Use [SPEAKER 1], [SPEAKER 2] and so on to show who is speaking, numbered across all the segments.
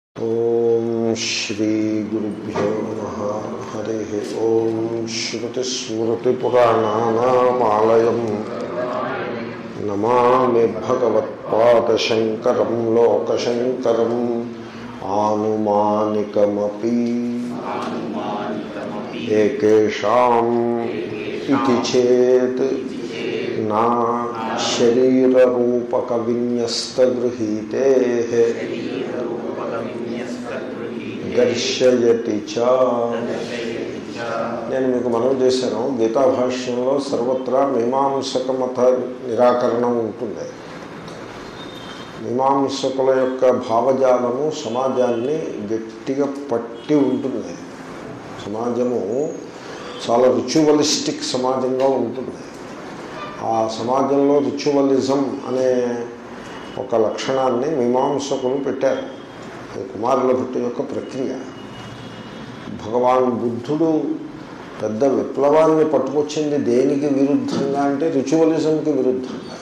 [SPEAKER 1] ఓం శ్రీగురుభ్యో నమ హరి ఓం శ్రుతిస్మృతిపురాణానామాలయం నమామి భగవత్పాదశంకరం లోకశంకరం ఆనుమానికమపి ఏకేషాం ఇది చేత్ నా శరీరరూపక విన్యస్తగృహీతే దర్శయతి చ నేను మీకు మనవి చేశాను గీతాభాష్యంలో సర్వత్రా మీమాంసక మత నిరాకరణం ఉంటుంది మీమాంసకుల యొక్క భావజాలము సమాజాన్ని గట్టిగా పట్టి ఉంటుంది సమాజము చాలా రిచువలిస్టిక్ సమాజంగా ఉంటుంది ఆ సమాజంలో రిచువలిజం అనే ఒక లక్షణాన్ని మీమాంసకులు పెట్టారు అది కుమారుల భట్టు యొక్క ప్రక్రియ భగవాన్ బుద్ధుడు పెద్ద విప్లవాన్ని పట్టుకొచ్చింది దేనికి విరుద్ధంగా అంటే రిచువలిజంకి విరుద్ధంగా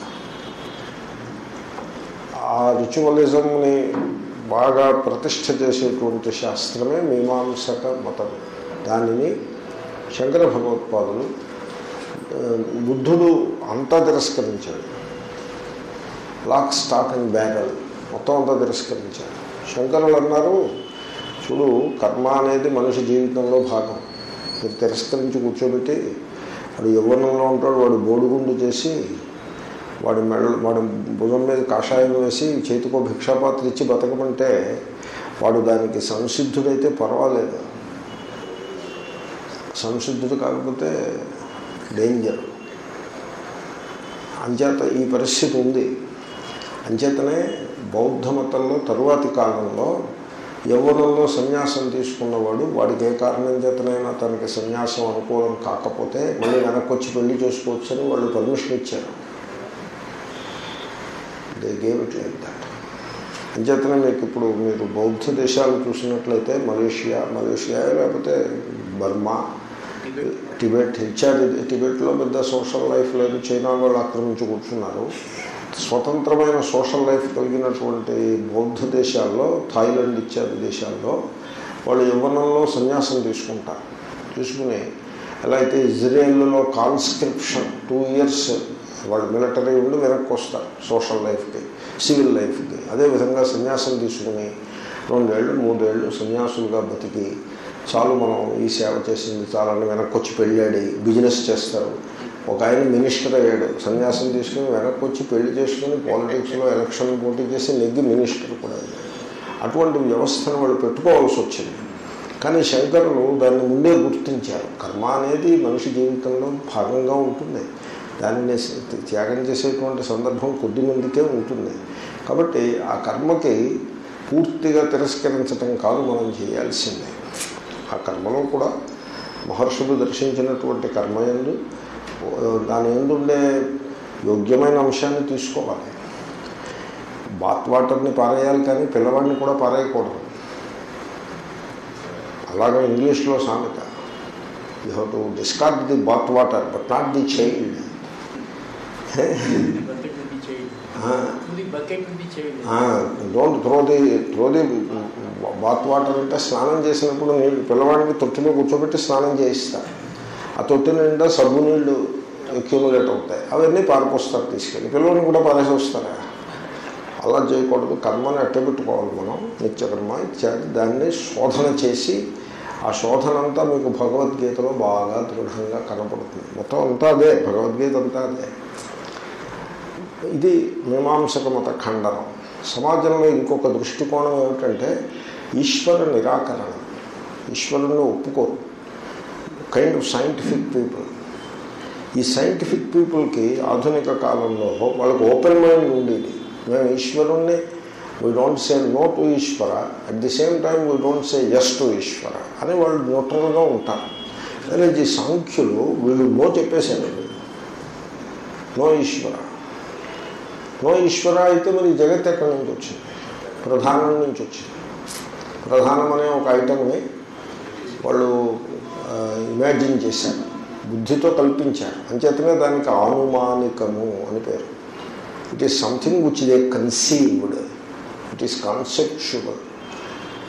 [SPEAKER 1] ఆ రిచువలిజంని బాగా ప్రతిష్ఠ చేసేటువంటి శాస్త్రమే మీమాంసక మతం దానిని శంకర భగవత్పాదులు బుద్ధుడు అంతా తిరస్కరించాడు లాక్ స్టాక్ అండ్ బ్యారల్ మొత్తం అంతా తిరస్కరించాడు శంకరులు అన్నారు చూడు కర్మ అనేది మనిషి జీవితంలో భాగం మీరు తిరస్కరించి కూర్చోబెట్టి వాడు యవ్వనంలో ఉంటాడు వాడు బోడిగుండు చేసి వాడి మెడ వాడి భుజం మీద కాషాయం వేసి చేతికో భిక్షాపాత్ర ఇచ్చి బతకమంటే వాడు దానికి సంసిద్ధుడైతే పర్వాలేదు సంసిద్ధుడు కాకపోతే డేంజర్ అంచేత ఈ పరిస్థితి ఉంది అంచేతనే బౌద్ధ మతంలో తరువాతి కాలంలో యవ్వనంలో సన్యాసం తీసుకున్నవాడు వాడికి ఏ కారణం చేతనైనా తనకి సన్యాసం అనుకూలం కాకపోతే మళ్ళీ వెనక్కి వచ్చి పెళ్లి చేసుకోవచ్చని వాళ్ళు పర్మిషన్ ఇచ్చారు they gave it like that అంచేతనే మీకు ఇప్పుడు మీరు బౌద్ధ దేశాలు చూసినట్లయితే మలేషియా మలేషియా లేకపోతే బర్మా టిబెట్ ఇచ్చారు టిబెట్లో పెద్ద సోషల్ లైఫ్ లేదు చైనా వాళ్ళు ఆక్రమించి కూర్చున్నారు స్వతంత్రమైన సోషల్ లైఫ్ కలిగినటువంటి బౌద్ధ దేశాల్లో థాయిలాండ్ ఇత్యాది దేశాల్లో వాళ్ళు యవ్వనంలో సన్యాసం తీసుకుంటారు తీసుకుని ఎలా అయితే ఇజ్రాయేల్లో కాన్స్క్రిప్షన్ టూ ఇయర్స్ వాళ్ళు మిలిటరీ ఉండి వెనక్కి వస్తారు సోషల్ లైఫ్కి సివిల్ లైఫ్కి అదేవిధంగా సన్యాసం తీసుకుని రెండేళ్ళు మూడేళ్ళు సన్యాసులుగా బతికి చాలు మనం ఈ సేవ చేసింది చాలని వెనక్కి వచ్చి పెళ్ళాడి బిజినెస్ చేస్తారు ఒక ఆయన మినిస్టర్ అయ్యాడు సన్యాసం తీసుకుని వెనక్కి వచ్చి పెళ్లి చేసుకుని పాలిటిక్స్లో ఎలక్షన్ పోటీ చేసి నెగ్గి మినిస్టర్ కూడా అయ్యాడు అటువంటి వ్యవస్థను వాళ్ళు పెట్టుకోవాల్సి వచ్చింది కానీ శంకరులు దాన్ని ముందే గుర్తించారు కర్మ అనేది మనిషి జీవితంలో భాగంగా ఉంటుంది దానిని త్యాగం చేసేటువంటి సందర్భం కొద్ది మందికే ఉంటుంది కాబట్టి ఆ కర్మకి పూర్తిగా తిరస్కరించటం కాదు మనం చేయాల్సిందే ఆ కర్మలో కూడా మహర్షులు దర్శించినటువంటి కర్మయందు దాని ఎందుండే యోగ్యమైన అంశాన్ని తీసుకోవాలి బాత్ వాటర్ని పారేయాలి కానీ పిల్లవాడిని కూడా పారేయకూడదు అలాగే ఇంగ్లీష్లో సామెత you have to discard the bath water but not the child don't throw the throw the bath water అంటే స్నానం చేసినప్పుడు నీళ్ళు పిల్లవాడికి తొట్టిలో కూర్చోబెట్టి స్నానం చేయిస్తా ఆ తొట్టి నిండా సబ్బు నీళ్ళు అక్యూములేట్ అవుతాయి అవన్నీ పారిపోస్తారు తీసుకెళ్ళి పిల్లల్ని కూడా పారేసి వస్తారా అలా చేయకూడదు కర్మని అట్టబెట్టుకోవాలి మనం నిత్యకర్మ ఇత్యాది దాన్ని శోధన చేసి ఆ శోధన అంతా మీకు భగవద్గీతలో బాగా దృఢంగా కనపడుతుంది మొత్తం అంతా అదే భగవద్గీత అంతా అదే ఇది మీమాంసక మత ఖండనం సమాజంలో ఇంకొక దృష్టికోణం ఏమిటంటే ఈశ్వర నిరాకరణ ఈశ్వరుని ఒప్పుకోరు కైండ్ ఆఫ్ సైంటిఫిక్ పీపుల్ ఈ సైంటిఫిక్ పీపుల్కి ఆధునిక కాలంలో వాళ్ళకి ఓపెన్ మైండ్ ఉండేది మేము ఈశ్వరుణ్ణి we don't say no to Ishwara at the same time we don't say yes to Ishwara అని వాళ్ళు న్యూట్రల్గా ఉంటారు అదే ఈ సాంఖ్యులు వీళ్ళు నో చెప్పేశారు నో ఈశ్వర నో ఈశ్వర అయితే మరి జగత్ ఎక్కడి నుంచి వచ్చింది ప్రధానం నుంచి వచ్చింది ప్రధానం అనే ఒక ఐటమ్ని వాళ్ళు ఇమాజిన్ చేశారు బుద్ధితో కల్పించారు అంచేతనే దానికి ఆనుమానికము అని పేరు it is something which they conceived it is conceptual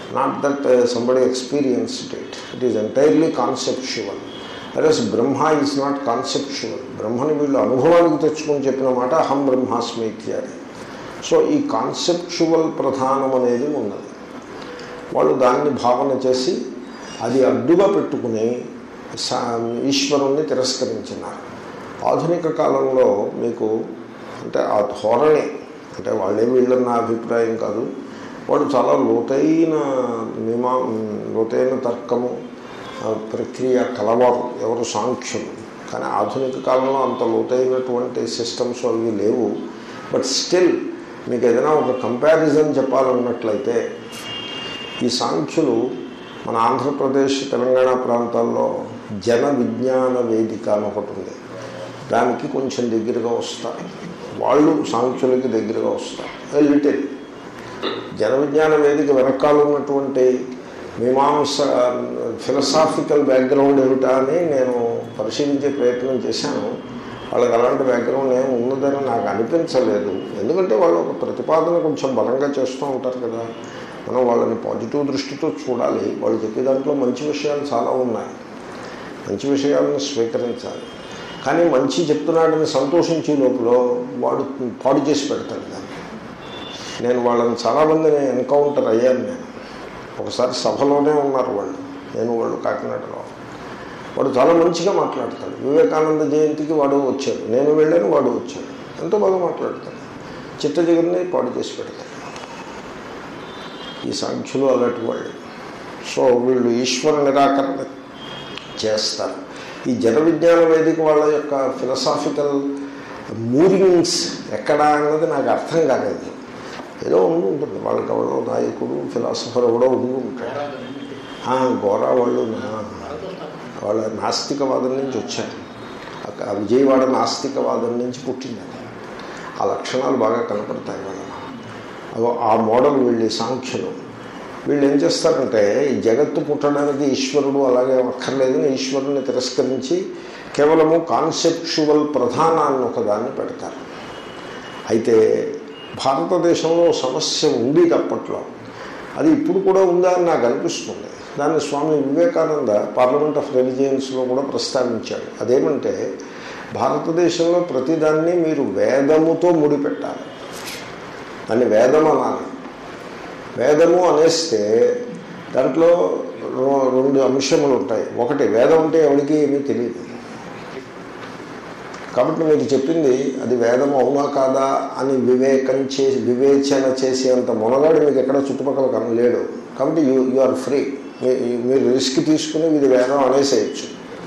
[SPEAKER 1] not that somebody experienced it it is entirely conceptual whereas Brahma is not conceptual బ్రహ్మని వీళ్ళు అనుభవానికి తెచ్చుకొని చెప్పిన మాట అహం బ్రహ్మాస్మి ఇత్యాది సో ఈ కాన్సెప్చువల్ ప్రధానం అనేది ఉన్నది వాళ్ళు దాన్ని భావన చేసి అది అడ్డుగా పెట్టుకుని సా- ఈశ్వరుణ్ణి తిరస్కరించినారు ఆధునిక కాలంలో మీకు అంటే ఆ ధోరణి అంటే వాళ్ళే వీళ్ళన్న నా అభిప్రాయం కాదు వాడు చాలా లోతైన మీమా లోతైన తర్కము ఆ, ప్రక్రియ కలవారు ఎవరు సాంఖ్యులు కానీ ఆధునిక కాలంలో అంత లోతైనటువంటి సిస్టమ్స్ అవి లేవు బట్ స్టిల్ మీకు ఏదైనా ఒక కంపారిజన్ చెప్పాలన్నట్లయితే ఈ సాంఖ్యులు మన ఆంధ్రప్రదేశ్ తెలంగాణ ప్రాంతాల్లో జన విజ్ఞాన వేదిక అని ఒకటి ఉంది దానికి కొంచెం దగ్గరగా వస్తారు వాళ్ళు సాంఖ్యులకి దగ్గరగా వస్తారు లిటిల్ జన విజ్ఞాన వేదిక వెనకాల ఉన్నటువంటి మీమాంస ఫిలసాఫికల్ బ్యాక్గ్రౌండ్ ఏమిటా అని నేను పరిశీలించే ప్రయత్నం చేశాను వాళ్ళకి అలాంటి బ్యాక్గ్రౌండ్ ఏమి ఉన్నదని నాకు అనిపించలేదు ఎందుకంటే వాళ్ళు ఒక ప్రతిపాదన కొంచెం బలంగా చేస్తూ ఉంటారు కదా మనం వాళ్ళని పాజిటివ్ దృష్టితో చూడాలి వాళ్ళు చెప్పే దాంట్లో మంచి విషయాలు చాలా ఉన్నాయి మంచి విషయాలను స్వీకరించాలి కానీ మంచి చెప్తున్నాడని సంతోషించే లోపల వాడు పాడు చేసి పెడతాడు దాన్ని నేను వాళ్ళని చాలామందిని ఎన్కౌంటర్ అయ్యాను నేను ఒకసారి సభలోనే ఉన్నారు వాళ్ళు నేను వాళ్ళు కాకినాడలో వాడు చాలా మంచిగా మాట్లాడతాడు వివేకానంద జయంతికి వాడు వచ్చాడు నేను వెళ్ళాను వాడు వచ్చాడు ఎంతో బాగా మాట్లాడతాడు చిట్ట జగన్ని పాడు చేసి పెడతాడు ఈ సాంఖ్యులు అలాంటి వాళ్ళు సో వీళ్ళు ఈశ్వర నిరాకరణ చేస్తారు ఈ జన విజ్ఞాన వేదిక వాళ్ళ యొక్క ఫిలసాఫికల్ మూవింగ్స్ ఎక్కడ అన్నది నాకు అర్థం కాలేదు ఏదో ఉండి ఉంటుంది వాళ్ళకి ఎవడో నాయకుడు ఫిలాసఫర్ ఎవడో ఉండి ఉంటాడు ఆ, గోరా వాళ్ళు నా- వాళ్ళ నాస్తికవాదం నుంచి వచ్చారు అక్క- ఆ విజయవాడ నాస్తికవాదం నుంచి పుట్టింది అది. ఆ లక్షణాలు బాగా కనపడతాయి వాళ్ళ అగో ఆ మోడల్ వీళ్ళు ఈ సాంఖ్యులు వీళ్ళు ఏం చేస్తారంటే ఈ జగత్తు పుట్టడానికి ఈశ్వరుడు అలాగే అక్కర్లేదని ఈశ్వరుని తిరస్కరించి కేవలము కాన్సెప్చువల్ ప్రధానాన్ని ఒకదాన్ని పెడతారు అయితే భారతదేశంలో సమస్య ఉంది అప్పట్లో అది ఇప్పుడు కూడా ఉందా అని నాకు అనిపిస్తుంది దాన్ని స్వామి వివేకానంద పార్లమెంట్ ఆఫ్ రిలిజియన్స్లో కూడా ప్రస్తావించాడు అదేమంటే భారతదేశంలో ప్రతిదాన్ని మీరు వేదముతో ముడిపెట్టాలి దాన్ని వేదం అనాలి వేదము అనేస్తే దాంట్లో రో- రెండు అంశములు ఉంటాయి ఒకటి వేదం అంటే ఎవరికి ఏమీ తెలియదు కాబట్టి మీరు చెప్పింది అది వేదం అవునా కాదా అని వివేకం చేసి వివేచన చేసేంత మొనగాడు మీకు ఎక్కడ చుట్టుపక్కల కన లేడు కాబట్టి యూ యు ఆర్ ఫ్రీ మీరు రిస్క్ తీసుకుని ఇది వేదం అనేసేయచ్చు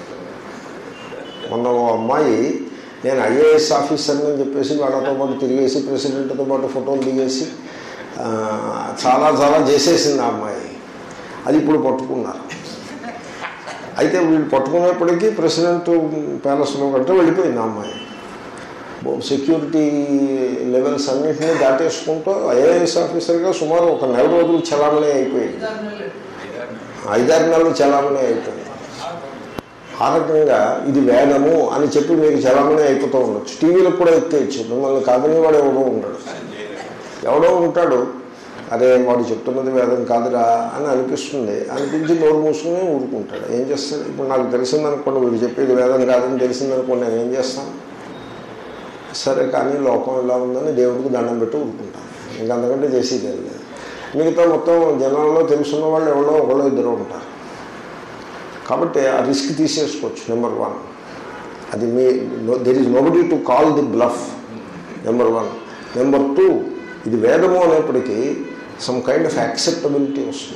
[SPEAKER 1] మొన్న ఓ అమ్మాయి నేను ఐఏఎస్ ఆఫీసర్ని అని చెప్పేసి వాళ్ళతో పాటు తిరిగేసి ప్రెసిడెంట్తో పాటు ఫోటోలు దిగేసి ఆ, చాలా చాలా చేసేసింది ఆ అమ్మాయి అది ఇప్పుడు పట్టుకున్నారు అయితే వీళ్ళు పట్టుకునేప్పటికీ ప్రెసిడెంట్ ప్యాలెస్లో కంటే వెళ్ళిపోయింది ఆ అమ్మాయి సెక్యూరిటీ లెవెల్స్ అన్నింటినీ దాటేసుకుంటూ ఐఏఎస్ ఆఫీసర్గా సుమారు ఒక నెల రోజులు చలామణి అయిపోయింది ఐదారు నెలలు చలామణి అయిపోయింది ఆ రకంగా ఇది వేదము అని చెప్పి మీకు చలామణి అయిపోతూ ఉండొచ్చు టీవీలకు కూడా ఎత్తేయచ్చు మిమ్మల్ని కాదని వాడు ఎవడో ఉండడు ఎవడో ఉంటాడు అరే వాడు చెప్తున్నది వేదం కాదురా అని అనిపిస్తుంది అనిపించి నోరు మూసుకుని ఊరుకుంటాడు ఏం చేస్తాడు ఇప్పుడు నాకు తెలిసిందనుకోండి వీడు చెప్పేది వేదం కాదని తెలిసిందనుకోండి నేను ఏం చేస్తాను సరే కానీ లోకం ఇలా ఉందని దేవుడికి దండం పెట్టి ఊరుకుంటాను ఇంకా అంతకంటే చేసేది ఏం లేదు మిగతా మొత్తం జనాల్లో తెలుసున్న వాళ్ళు ఎవరో ఒకళ్ళు ఇద్దరు ఉంటారు కాబట్టి ఆ రిస్క్ తీసేసుకోవచ్చు నెంబర్ వన్ అది మీ there is nobody to call the bluff number one number two ఇది వేదము అనేప్పటికీ సమ్ కైండ్ ఆఫ్ యాక్సెప్టబిలిటీ వస్తుంది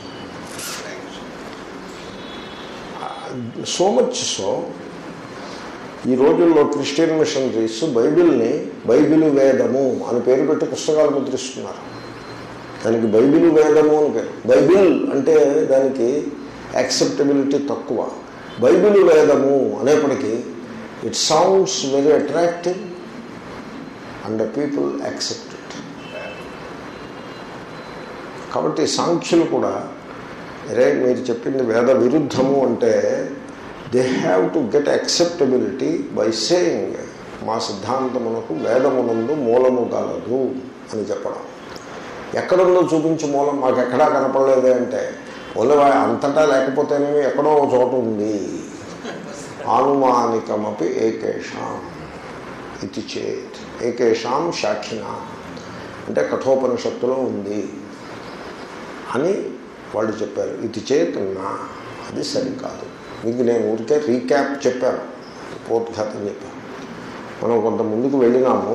[SPEAKER 1] సో మచ్ సో ఈ రోజుల్లో క్రిస్టియన్ మిషనరీస్ బైబిల్ని బైబిల్ వేదము అని పేరు పెట్టి పుస్తకాలు ముద్రిస్తున్నారు దానికి బైబిల్ వేదము అని పేరు బైబిల్ అంటే దానికి యాక్సెప్టబిలిటీ తక్కువ బైబిల్ వేదము అనేప్పటికీ it sounds very attractive and people accept it కాబట్టి సాంఖ్యులు కూడా అరే మీరు చెప్పింది వేద విరుద్ధము అంటే they have to get acceptability by saying మా సిద్ధాంతమునకు వేదమునందు మూలము గలదు అని చెప్పడం ఎక్కడుందో చూపించి మూలం మాకు ఎక్కడా కనపడలేదే అంటే ఓన్లీ వా- అంతటా లేకపోతేనేమి ఎక్కడో ఒక చోట ఉంది ఆనుమానికమపి ఏకేషాం ఇది చేత్ ఏకేషాం శాఖినా అంటే కఠోపనిషత్తులో ఉంది అని వాళ్ళు చెప్పారు ఇది చేత్ నా అది సరికాదు మీకు నేను ఊరికే రీక్యాప్ చెప్పాను పోద్ఘాతం చెప్పాను మనం కొంత ముందుకు వెళ్ళినాము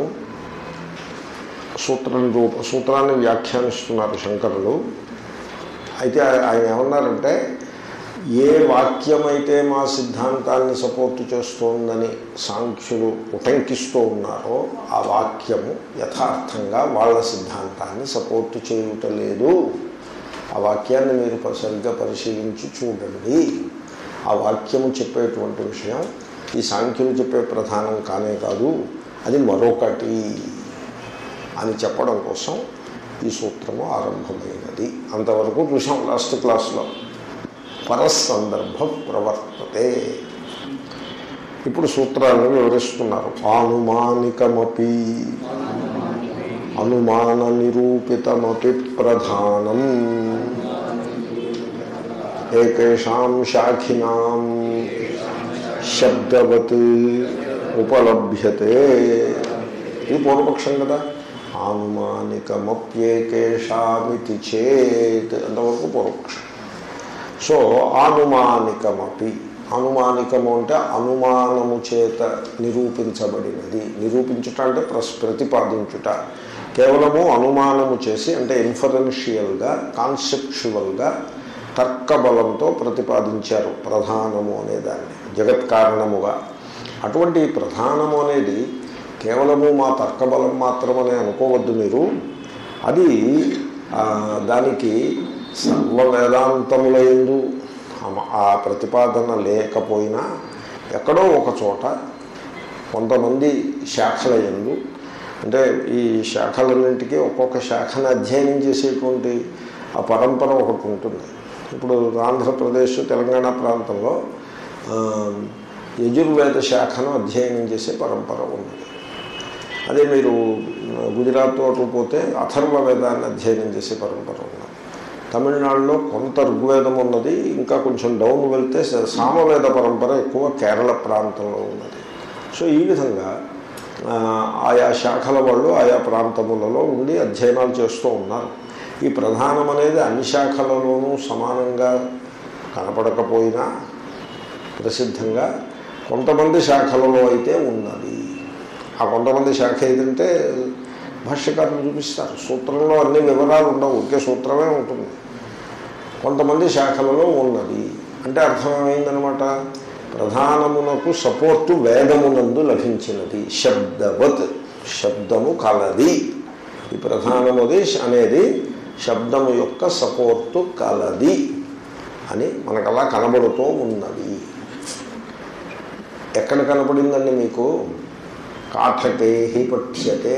[SPEAKER 1] సూత్రం రూప సూత్రాన్ని వ్యాఖ్యానిస్తున్నారు శంకరులు అయితే ఆయన ఏమన్నారంటే ఏ వాక్యమైతే మా సిద్ధాంతాన్ని సపోర్టు చేస్తోందని సాంఖ్యులు ఉటంకిస్తూ ఉన్నారో ఆ వాక్యము యథార్థంగా వాళ్ళ సిద్ధాంతాన్ని సపోర్టు చేయుటలేదు ఆ వాక్యాన్ని మీరు ప- సరిగ్గా పరిశీలించి చూడండి ఆ వాక్యము చెప్పేటువంటి విషయం ఈ సాంఖ్యులు చెప్పే ప్రధానం కానే కాదు అది మరొకటి అని చెప్పడం కోసం ఈ సూత్రము ఆరంభమైనది అంతవరకు చూసాం లాస్ట్ క్లాస్లో పరసందర్భ ప్రవర్తతే ఇప్పుడు సూత్రాన్ని వివరిస్తున్నారు ఆనుమానికమపి అనుమాన నిరూపితమపి ప్రధానం ఏకేషాం శాఖినాం శబ్దవత్ ఉపలభ్యతే ఇది పూర్వపక్షం కదా ఆనుమానికమప్యేకేషామితి చేత్ అంతవరకు పూర్వపక్షం సో ఆనుమానికమపి అనుమానికము అంటే అనుమానము చేత నిరూపించబడినది నిరూపించుట అంటే ప్రస్ ప్రతిపాదించుట కేవలము అనుమానము చేసి అంటే ఇన్ఫరెన్షియల్గా కాన్సెప్చువల్గా తర్కబలంతో ప్రతిపాదించారు ప్రధానము అనేదాన్ని జగత్ కారణముగా అటువంటి ప్రధానము అనేది కేవలము మా తర్కబలం మాత్రమనే అనుకోవద్దు మీరు అది ఆ, దానికి సర్వ వేదాంతములందు ఆ- ఆ ప్రతిపాదన లేకపోయినా ఎక్కడో ఒక చోట కొంతమంది శాఖల ఎందు అంటే ఈ శాఖలన్నింటికీ ఒక్కొక్క శాఖను అధ్యయనం చేసేటువంటి ఆ పరంపర ఒకటి ఉంటుంది ఇప్పుడు ఆంధ్రప్రదేశ్ తెలంగాణ ప్రాంతంలో ఆ, యజుర్వేద శాఖను అధ్యయనం చేసే పరంపర ఉన్నది అదే మీరు గుజరాత్ అటు పోతే అథర్వ వేదాన్ని అధ్యయనం చేసే పరంపర ఉన్నది తమిళనాడులో కొంత ఋగ్వేదం ఉన్నది ఇంకా కొంచెం డౌన్ వెళ్తే స- సామవేద పరంపర ఎక్కువ కేరళ ప్రాంతంలో ఉన్నది సో ఈ విధంగా ఆ, ఆయా శాఖల వాళ్ళు ఆయా ప్రాంతములలో ఉండి అధ్యయనాలు చేస్తూ ఉన్నారు ఈ ప్రధానం అనేది అన్ని శాఖలలోనూ సమానంగా కనపడకపోయినా ప్రసిద్ధంగా కొంతమంది శాఖలలో అయితే ఉన్నది ఆ కొంతమంది శాఖ ఏదంటే భాష్యకారులు చూపిస్తారు సూత్రంలో అన్ని వివరాలు ఉండవు ఒకే సూత్రమే ఉంటుంది కొంతమంది శాఖలలో ఉన్నది అంటే అర్థమేమైందనమాట ప్రధానమునకు సపోర్టు వేదమునందు లభించినది శబ్దవత్ శబ్దము కలది ఈ ప్రధానముది అనేది శబ్దము యొక్క సపోర్టు కలది అని మనకు అలా కనబడుతూ ఉన్నది ఎక్కడ కనపడిందండి మీకు కాఠకే హి పఠ్యతే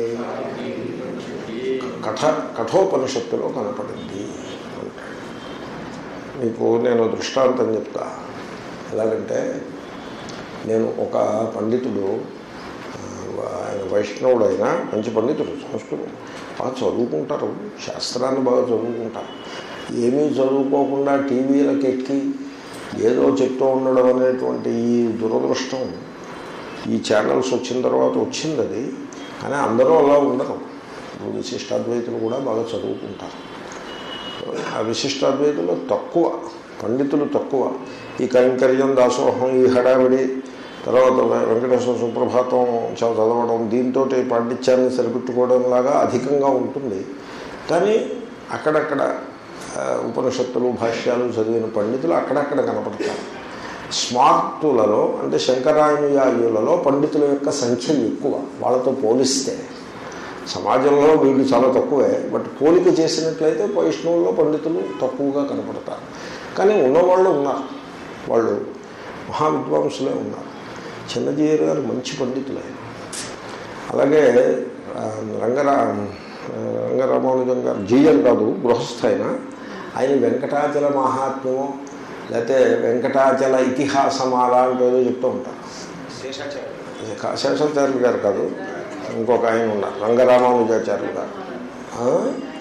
[SPEAKER 1] కఠ కఠోపనిషత్తులో కనపడింది అంటాడు మీకు నేను దృష్టాంతం చెప్తా ఎలాగంటే నేను ఒక పండితుడు ఆ, ఆయన వైష్ణవుడు అయినా మంచి పండితుడు సంస్కృతం బాగా చదువుకుంటారు శాస్త్రాన్ని బాగా చదువుకుంటారు ఏమీ చదువుకోకుండా టీవీలకు ఎక్కి ఏదో చెప్తూ ఉండడం అనేటువంటి ఈ దురదృష్టం ఈ ఛానల్స్ వచ్చిన తర్వాత వచ్చింది అది కానీ అందరూ అలా ఉండరు ఇప్పుడు విశిష్టాద్వైతులు కూడా బాగా చదువుకుంటారు ఆ విశిష్టాద్వైతులు తక్కువ పండితులు తక్కువ ఈ కైంకర్యం దాసోహం ఈ హడావిడి తర్వాత వె- వెంకటేశ్వర సుప్రభాతం చ- చదవడం దీంతో పాండిత్యాన్ని సరిపెట్టుకోవడం లాగా అధికంగా ఉంటుంది కానీ అక్కడక్కడ ఆ, ఉపనిషత్తులు భాష్యాలు చదివిన పండితులు అక్కడక్కడ కనపడతారు స్మార్తులలో అంటే శంకరానుయాయులలో పండితుల యొక్క సంఖ్య ఎక్కువ వాళ్ళతో పోలిస్తే సమాజంలో వీళ్ళు చాలా తక్కువే బట్ పోలిక చేసినట్లయితే వైష్ణవుల్లో పండితులు తక్కువగా కనపడతారు కానీ ఉన్నవాళ్ళు ఉన్నారు వాళ్ళు మహావిద్వాంసులే ఉన్నారు చిన్నజీయర్ గారు మంచి పండితులే అలాగే ఆ, రంగరా ఆ, రంగరామానుజం గారు జీఎం కాదు గృహస్థైన ఆయన వెంకటాచల మహాత్మ్యమో లేకపోతే వెంకటాచల ఇతిహాసం అలాంటి ఏదో చెప్తూ ఉంటారు ఇది కా- శేషాచార్యులు గారు కాదు ఇంకొక ఆయన ఉన్నారు రంగరామానుజాచార్యులు గారు ఆ?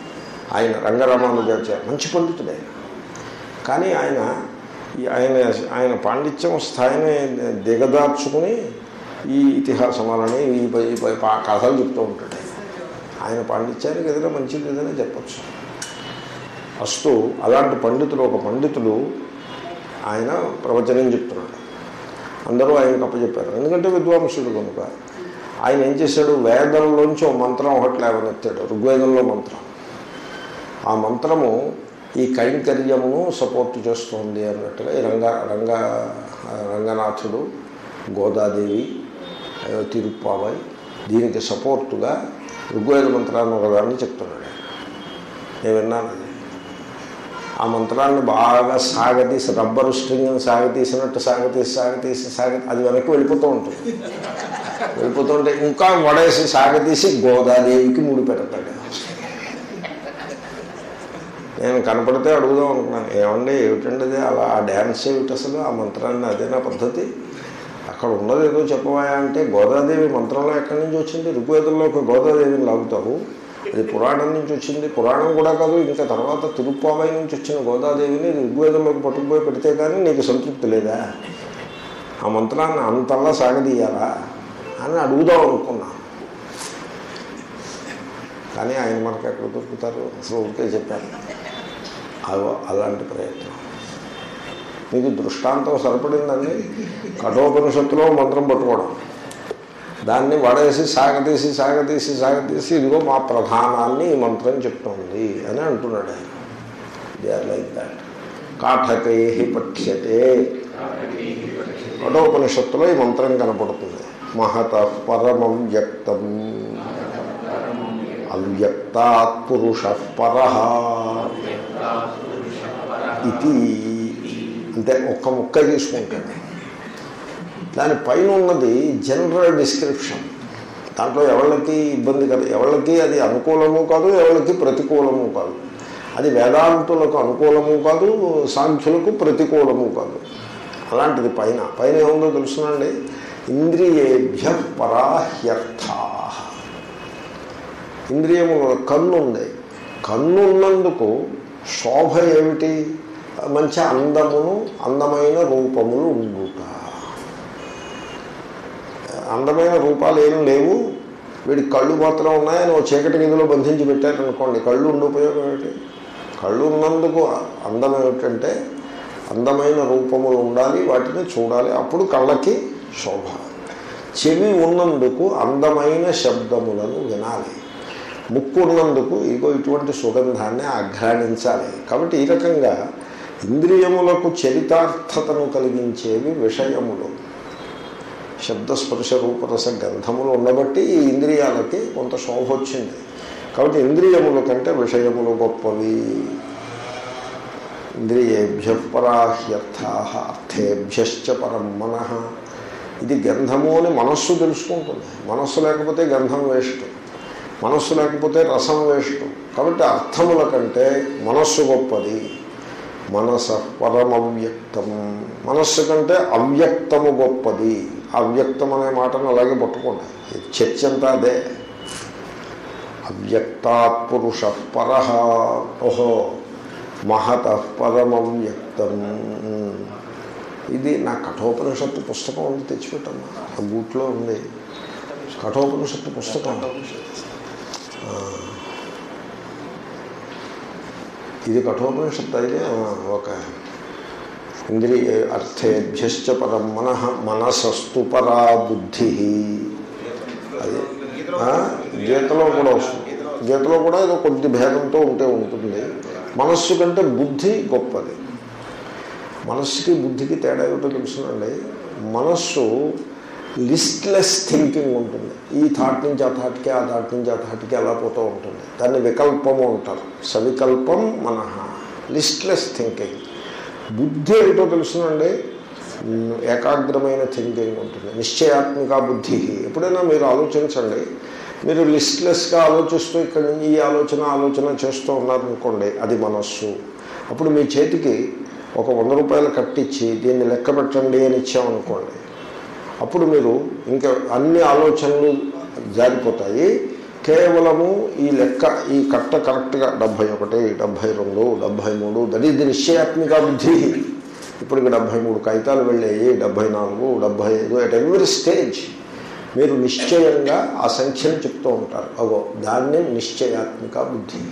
[SPEAKER 1] ఆయన రంగరామానుజాచార్య మంచి పండితుడు ఆయన కానీ ఆయన ఈ ఆయన ఆయన పాండిత్యం స్థాయిని దిగదార్చుకుని ఈ ఇతిహాసమాలని ఈ ప- ఈ ప- పా- కథలు చెప్తూ ఉంటాడు ఆయన. ఆయన పాండిత్యానికి ఏదైనా మంచిది ఏదైనా చెప్పచ్చు ఫస్ట్ అలాంటి పండితులు ఒక పండితుడు ఆయన ప్రవచనం చెప్తున్నాడు అందరూ ఆయనకు అప్పచెప్పారు ఎందుకంటే విద్వాంసుడు కనుక ఆయన ఏం చేశాడు వేదంలోంచి ఒక మంత్రం ఒకటి లేవనెత్తాడు ఋగ్వేదంలో మంత్రం ఆ మంత్రము ఈ కైంకర్యమును సపోర్ట్ చేస్తోంది అన్నట్టుగా ఈ రంగ రంగ రంగనాథుడు గోదాదేవి ఆ, తిరుప్పావై దీనికి సపోర్టుగా ఋగ్వేద మంత్రాన్ని ఒకదాన్ని చెప్తున్నాడు ఆయన. నేను విన్నాను అది ఆ మంత్రాన్ని బాగా సాగతీసి రబ్బరు స్ట్రింగ్ని సాగతీసినట్టు సాగతీసి సాగతీసి సాగ అది వెనక్కి వెళ్ళిపోతూ ఉంటుంది వెళ్ళిపోతుంటే ఇంకా వడేసి సాగతీసి గోదాదేవికి ముడి పెడతాడు నేను కనపడితే అడుగుదాం అనుకున్నాను ఏమండి ఏమిటండి అది అలా ఆ డ్యాన్స్ ఏమిటి అసలు ఆ మంత్రాన్ని అదేనా పద్ధతి అక్కడ ఉన్నది ఏదో చెప్పవా అంటే గోదాదేవి మంత్రంలో ఎక్కడి నుంచి వచ్చింది ఋగ్వేదంలో ఒక గోదాదేవిని లాగుతారు అది పురాణం నుంచి వచ్చింది పురాణం కూడా కాదు ఇంకా తర్వాత తిరుప్పావై నుంచి వచ్చిన గోదాదేవిని ఋగ్వేదంలోకి పట్టుకుపోయి పెడితే కానీ నీకు సంతృప్తి లేదా ఆ మంత్రాన్ని అంతలా సాగదీయాలా అని అడుగుదాం అనుకున్నాను కానీ ఆయన మనకి ఎక్కడ దొరుకుతారు అసలు ఊరికే చెప్పాను అదో అలాంటి ప్రయత్నం మీకు దృష్టాంతం సరిపడిందండి కఠోపనిషత్తులో మంత్రం పట్టుకోవడం దాన్ని వడేసి సాగతీసి సాగతీసి సాగతీసి ఇదిగో మా ప్రధానాన్ని ఈ మంత్రం చెప్తోంది అని అంటున్నాడు ఆయన దే ఆర్ లైక్ దాట్ కాఠకై పఠ్యతే కఠోపనిషత్తులో ఈ మంత్రం కనపడుతుంది మహత పరమం వ్యక్తం అవ్యక్తాత్ పురుష పర ఇది అంటే ఒక్క ముక్క తీసుకుంటాడు దాని పైన ఉన్నది జనరల్ డిస్క్రిప్షన్ దాంట్లో ఎవరికి ఇబ్బంది కాదు ఎవరికి అది అనుకూలము కాదు ఎవరికి ప్రతికూలము కాదు అది వేదాంతులకు అనుకూలము కాదు సాంఖ్యులకు ప్రతికూలము కాదు అలాంటిది పైన పైన ఏముందో తెలుసునండి ఇంద్రియేభ్య పరాహ్యర్థా ఇంద్రియముల కన్ను ఉంది కన్ను ఉన్నందుకు శోభ ఏమిటి మంచి అందమును అందమైన రూపములు ఉండుట అందమైన రూపాలు ఏం లేవు వీడి కళ్ళు మాత్రం ఉన్నాయని ఓ చీకటి గదిలో బంధించి పెట్టారనుకోండి కళ్ళు ఉండి ఉపయోగం ఏమిటి కళ్ళు ఉన్నందుకు అందం ఏమిటంటే అందమైన రూపములు ఉండాలి వాటిని చూడాలి అప్పుడు కళ్ళకి శోభ చెవి ఉన్నందుకు అందమైన శబ్దములను వినాలి ముక్కు ఉన్నందుకు ఇగో ఇటువంటి సుగంధాన్ని ఆఘ్రాణించాలి కాబట్టి ఈ రకంగా ఇంద్రియములకు చరితార్థతను కలిగించేవి విషయములు శబ్దస్పర్శ రూపరస గంధములు ఉండబట్టి ఈ ఇంద్రియాలకి కొంత శోభ వచ్చింది కాబట్టి ఇంద్రియముల కంటే విషయములు గొప్పవి ఇంద్రియేభ్య పరాహ్యర్థా అర్థేభ్యశ్చ పరం మనః ఇది గంధము అని మనస్సు తెలుసుకుంటుంది మనస్సు లేకపోతే గంధం వేస్ట్ మనస్సు లేకపోతే రసం వేస్ట్ కాబట్టి అర్థముల కంటే మనస్సు గొప్పది మనస పరమవ్యక్తం మనస్సు కంటే అవ్యక్తము గొప్పది అవ్యక్తం అనే మాటను అలాగే పట్టుకోండి ఈ చర్చ అంతా అదే అవ్యక్తాత్ పురుష పర ఓహో మహత పరమవ్యక్తం ఇది నా కఠోపనిషత్తు పుస్తకం ఉంది తెచ్చిపెట్టమ్మా ఆ బూట్లో ఉంది కఠోపనిషత్తు పుస్తకం ఆ. ఇది కఠోపనిషత్తు అయితే ఆ, ఒక ఇంద్రియ అర్థేభ్యశ్చ పరం మనః మనసస్తు పరా బుద్ధి అది ఆ, గీతలో కూడా వస్తుంది గీతలో కూడా ఏదో కొద్ది భేదంతో ఉంటే ఉంటుంది మనస్సు కంటే బుద్ధి గొప్పది మనస్సుకి బుద్ధికి తేడా ఏమిటో తెలుసునండి మనస్సు లిస్ట్లెస్ థింకింగ్ ఉంటుంది ఈ థాట్ నుంచి ఆ థాట్కి ఆ థాట్ నుంచి ఆ థాట్కి అలా పోతూ ఉంటుంది దాన్ని వికల్పము అంటారు సవికల్పం మనః లిస్ట్లెస్ థింకింగ్ బుద్ధి ఏమిటో తెలుసునండి ఉమ్, ఏకాగ్రమైన థింకింగ్ ఉంటుంది నిశ్చయాత్మిక బుద్ధి ఎప్పుడైనా మీరు ఆలోచించండి మీరు లిస్ట్లెస్గా ఆలోచిస్తూ ఇక్కడ నుంచి ఈ ఆలోచన ఆలోచన చేస్తూ ఉన్నారనుకోండి అది మనస్సు అప్పుడు మీ చేతికి ఒక వంద రూపాయలు కట్టించి దీన్ని లెక్క పెట్టండి అని ఇచ్చామనుకోండి అప్పుడు మీరు ఇంకా అన్ని ఆలోచనలు జారిపోతాయి కేవలము ఈ లెక్క ఈ కట్ట కరెక్ట్గా డెబ్భై ఒకటి డెబ్భై రెండు డెబ్భై మూడు దట్ ఈస్ ది నిశ్చయాత్మిక బుద్ధి ఇప్పటికి డెబ్భై మూడు కాగితాలు వెళ్ళాయి డెబ్భై నాలుగు డెబ్భై ఐదు అట్ ఎవ్రీ స్టేజ్ మీరు నిశ్చయంగా ఆ సంఖ్యను చెప్తూ ఉంటారు అగో దాన్ని నిశ్చయాత్మిక బుద్ధి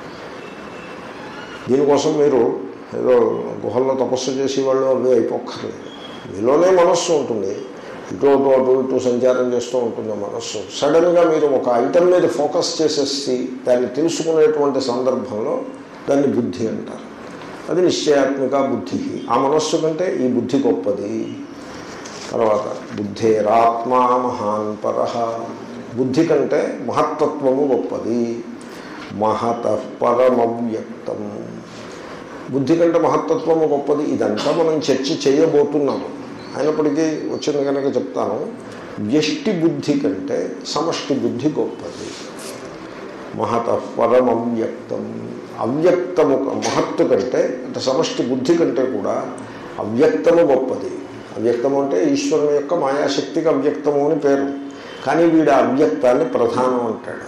[SPEAKER 1] దీనికోసం మీరు ఏదో గుహల్లో తపస్సు చేసి వాళ్ళు అవి అయిపోక్కర్లేదు మీలోనే మనస్సు ఉంటుంది ఇటు అటు అటు ఇటు సంచారం చేస్తూ ఉంటుంది మనస్సు సడన్గా మీరు ఒక ఐటమ్ మీద ఫోకస్ చేసేసి దాన్ని తెలుసుకునేటువంటి సందర్భంలో దాన్ని బుద్ధి అంటారు అది నిశ్చయాత్మిక బుద్ధి ఆ మనస్సు కంటే ఈ బుద్ధి గొప్పది తర్వాత బుద్ధేరాత్మా మహాన్ పర బుద్ధి కంటే మహత్తత్వము గొప్పది మహత పరమవ్యక్తం బుద్ధి కంటే మహత్తత్వము గొప్పది ఇదంతా మనం చర్చ చేయబోతున్నాము అయినప్పటికీ వచ్చింది కనుక చెప్తాను వ్యష్టి బుద్ధి కంటే సమష్టి బుద్ధి గొప్పది మహత పరమవ్యక్తం అవ్యక్తము మహత్తు కంటే అంటే సమష్టి బుద్ధి కంటే కూడా అవ్యక్తము గొప్పది అవ్యక్తము అంటే ఈశ్వరుని యొక్క మాయాశక్తికి అవ్యక్తము అని పేరు కానీ వీడు ఆ అవ్యక్తాన్ని ప్రధానం అంటాడు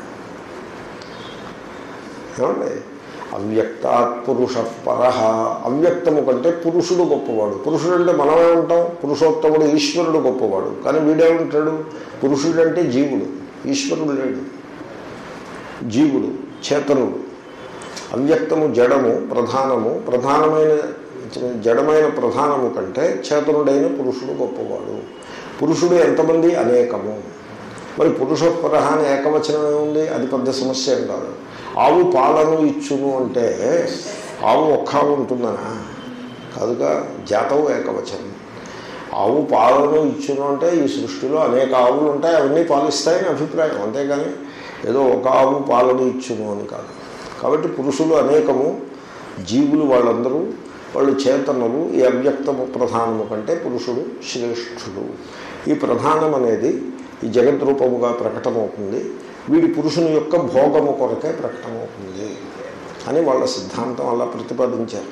[SPEAKER 1] ఏమండి అవ్యక్తాత్ పురుష పర అవ్యక్తము కంటే పురుషుడు గొప్పవాడు పురుషుడు అంటే మనమే ఉంటాం పురుషోత్తముడు ఈశ్వరుడు గొప్పవాడు కానీ వీడేమంటాడు పురుషుడు అంటే జీవుడు ఈశ్వరుడు లేడు జీవుడు చేతనుడు అవ్యక్తము జడము ప్రధానము ప్రధానమైన జడమైన ప్రధానము కంటే చేతనుడైన పురుషుడు గొప్పవాడు పురుషుడు ఎంతమంది అనేకము మరి పురుషోత్పర అని ఏకవచనమే ఉంది అది పెద్ద సమస్య ఏం కాదు ఆవు పాలను ఇచ్చును అంటే ఆవు ఒక్క ఆవు ఉంటుందనా కాదుగా జాతవు ఏకవచనం ఆవు పాలను ఇచ్చును అంటే ఈ సృష్టిలో అనేక ఆవులు ఉంటాయి అవన్నీ పాలిస్తాయని అభిప్రాయం అంతేగాని ఏదో ఒక ఆవు పాలను ఇచ్చును అని కాదు కాబట్టి పురుషులు అనేకము జీవులు వాళ్ళందరూ వాళ్ళు చేతనులు ఈ అవ్యక్తము ప్రధానము కంటే పురుషుడు శ్రేష్ఠుడు ఈ ప్రధానం అనేది ఈ జగద్రూపముగా ప్రకటమవుతుంది వీడి పురుషుని యొక్క భోగము కొరకే ప్రకటమవుతుంది అని వాళ్ళ సిద్ధాంతం అలా ప్రతిపాదించారు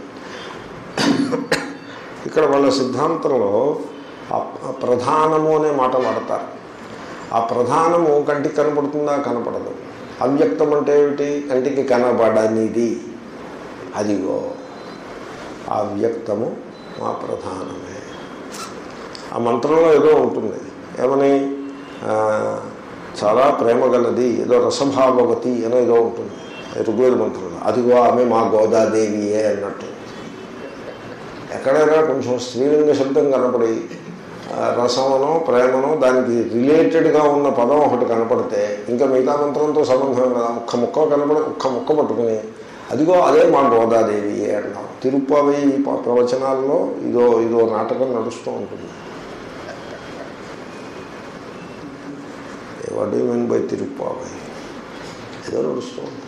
[SPEAKER 1] ఇక్కడ వాళ్ళ సిద్ధాంతంలో ఆ ప్రధానము అనే మాట వాడతారు ఆ ప్రధానము కంటికి కనపడుతుందా కనపడదు అవ్యక్తం అంటే ఏమిటి కంటికి కనబడనిది అదిగో ఆ వ్యక్తము మా ప్రధానమే ఆ మంత్రంలో ఏదో ఉంటుంది ఏమని చాలా ప్రేమ గలది ఏదో రసభావవతి అనో ఏదో ఉంటుంది ఋగ్వేద మంత్రంలో అదిగో ఆమె మా గోదాదేవియే అన్నట్టు ఎక్కడైనా కొంచెం స్త్రీలింగ శబ్దం కనపడి రసమనో ప్రేమనో దానికి రిలేటెడ్గా ఉన్న పదం ఒకటి కనపడితే ఇంకా మిగతా మంత్రంతో సంబంధం కదా ఒక్క ముక్క కనపడి ఒక్క ముక్క పట్టుకుని అదిగో అదే మా గోదాదేవి అన్నాం తిరుపతి ప్రవచనాల్లో ఇదో ఇదో నాటకం నడుస్తూ ఉంటుంది what you mean by Tiruppavai ఏదో నడుస్తూ ఉంటుంది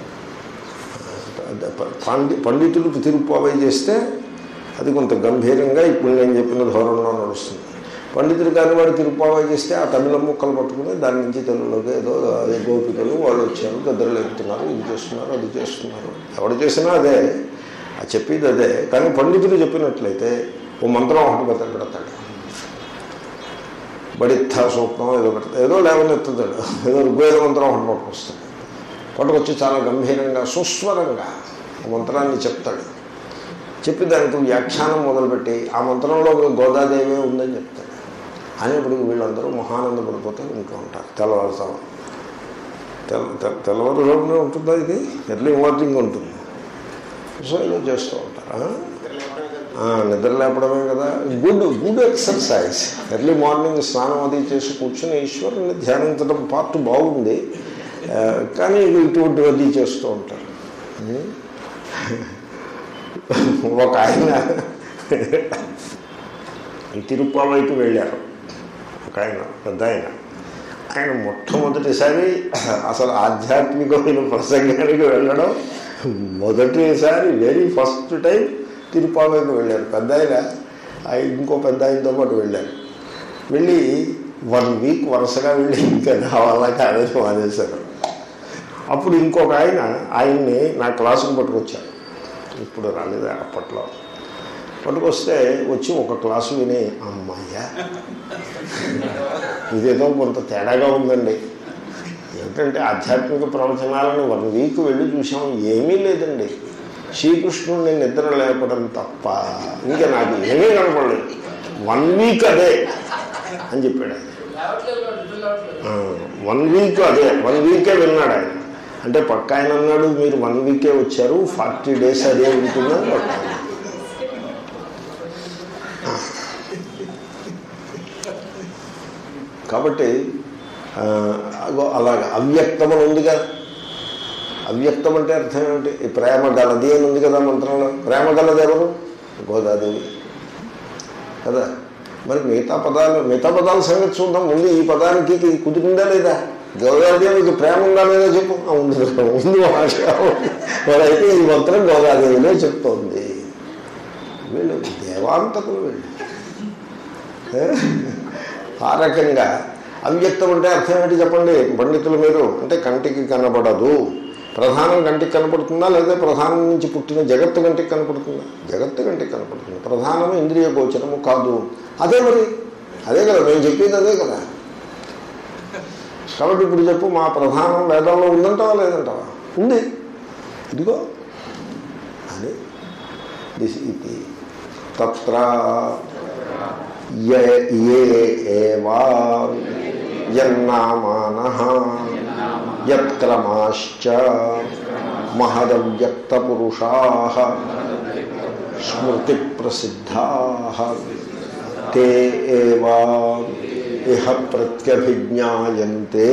[SPEAKER 1] పండి పండితులు తిరుప్పావై చేస్తే అది కొంత గంభీరంగా ఇప్పుడు నేను చెప్పిన ధోరణిలో నడుస్తుంది పండితులు కాని వాడు తిరుప్పావై చేస్తే ఆ తమిళ ముక్కలు పట్టుకుని దాని నుంచి తెలుగులోకి ఏదో గోపికలు వాళ్ళు వచ్చారు గద్దరు లేపుతున్నారు ఇది చేస్తున్నారు అది చేస్తున్నారు ఎవడు చేసినా అదే ఆ చెప్పేది అదే కానీ పండితులు చెప్పినట్లయితే ఓ మంత్రం ఒకటి పెద్ద పెడతాడు బడిత్థ సూక్తం ఏదో పెడతాడు ఏదో లేవనెత్తుతాడు ఏదో ఋగ్వేద మంత్రం ఒకటి పట్టుకొస్తాడు పట్టుకొచ్చి చాలా గంభీరంగా సుస్వరంగా ఆ మంత్రాన్ని చెప్తాడు చెప్పి దానికి వ్యాఖ్యానం మొదలుపెట్టి ఆ మంత్రంలో గోదాదేవి ఉందని చెప్తాడు అనేప్పటికి వీళ్ళందరూ మహానందపడిపోతే ఉంటూ ఉంటారు తెల్లవారుతాం తెల్ల తెల్లవారుజామునే ఉంటుందా ఇది ఎర్లీ మార్నింగ్ ఉంటుంది సో ఏదో చేస్తూ ఉంటారు నిద్ర లేపడమే కదా good good exercise early morning స్నానం అది చేసి కూర్చుని ఈశ్వరుని ధ్యానించడం పార్ట్ బాగుంది కానీ ఇటువంటి అది చేస్తూ ఉంటారు ఒక ఆయన ఈ తిరుప్పావైపు వెళ్ళారు ఒక ఆయన పెద్ద ఆయన ఆయన మొట్టమొదటిసారి అసలు ఆధ్యాత్మికమైన ప్రసంగానికి వెళ్ళడం మొదటిసారి వెరీ ఫస్ట్ టైం తిరుపావైపు వెళ్ళారు పెద్ద ఆయన ఇంకో పెద్ద ఆయనతో పాటు వెళ్ళారు వెళ్ళి వన్ వీక్ వరుసగా వెళ్ళి ఇంకా నా వల్ల కాదని మానేశారు అప్పుడు ఇంకొక ఆయన ఆయన్ని నా క్లాసుకు పట్టుకొచ్చారు ఇప్పుడు రాలేదు అప్పట్లో పట్టుకొస్తే వచ్చి ఒక క్లాసు విని అమ్మయ్యా ఇదేదో కొంత తేడాగా ఉందండి ఏమిటంటే ఆధ్యాత్మిక ప్రవచనాలను వన్ వీక్ వెళ్ళి చూసాం ఏమీ లేదండి శ్రీకృష్ణుడిని నిద్ర లేపడం తప్ప ఇంకా నాకు ఏమీ కనపడలేదు వన్ వీక్ అదే అని చెప్పాడు ఆయన వన్ వీక్ అదే వన్ వీకే విన్నాడు ఆయన అంటే పక్క ఆయన అన్నాడు మీరు వన్ వీకే వచ్చారు ఫార్టీ డేస్ అదే ఉంటుందని పక్క ఆయన. కాబట్టి ఆ, అగో అలాగ అవ్యక్తం అని ఉంది కదా అవ్యక్తం అంటే అర్థం ఏమిటి ఈ ప్రేమ గలది అని ఉంది కదా మంత్రంలో ప్రేమ గలది ఎవరు గోదాదేవి కదా మరి మిగతా పదాలు మిగతా పదాల సంగతి చూద్దాం ముందు ఈ పదానికి ఇది కుదురుందా లేదా గోదాదేవికి ప్రేమ ఉందా లేదా చెప్పు ఆ, ఉంది ఉంది భాష మరి అయితే ఈ మంత్రం గోదాదేవిలో చెప్తోంది వీళ్ళు దేవాంతకులు వీళ్ళు ఏ? ఆ రకంగా అవ్యక్తం అంటే అర్థం ఏంటి చెప్పండి పండితులు మీరు అంటే కంటికి కనబడదు ప్రధానం కంటికి కనపడుతుందా లేదా ప్రధానం నుంచి పుట్టిన జగత్తు కంటికి కనపడుతుందా జగత్తు కంటికి కనపడుతుంది ప్రధానము ఇంద్రియ గోచరము కాదు అదే మరి అదే కదా నేను చెప్పేది అదే కదా కాబట్టి ఇప్పుడు చెప్పు మా ప్రధానం వేదంలో ఉందంటావా లేదంటావా ఉంది ఇదిగో అని దిస్ ఇది తత్ర య- ఏ ఏవా యన్నామాన యత్క్రమాశ్చ మహదవ్యక్తపురుషా స్మృతి ప్రసిద్ధా తే ఏవా ఇహ ప్రత్యభిజ్ఞాయంతే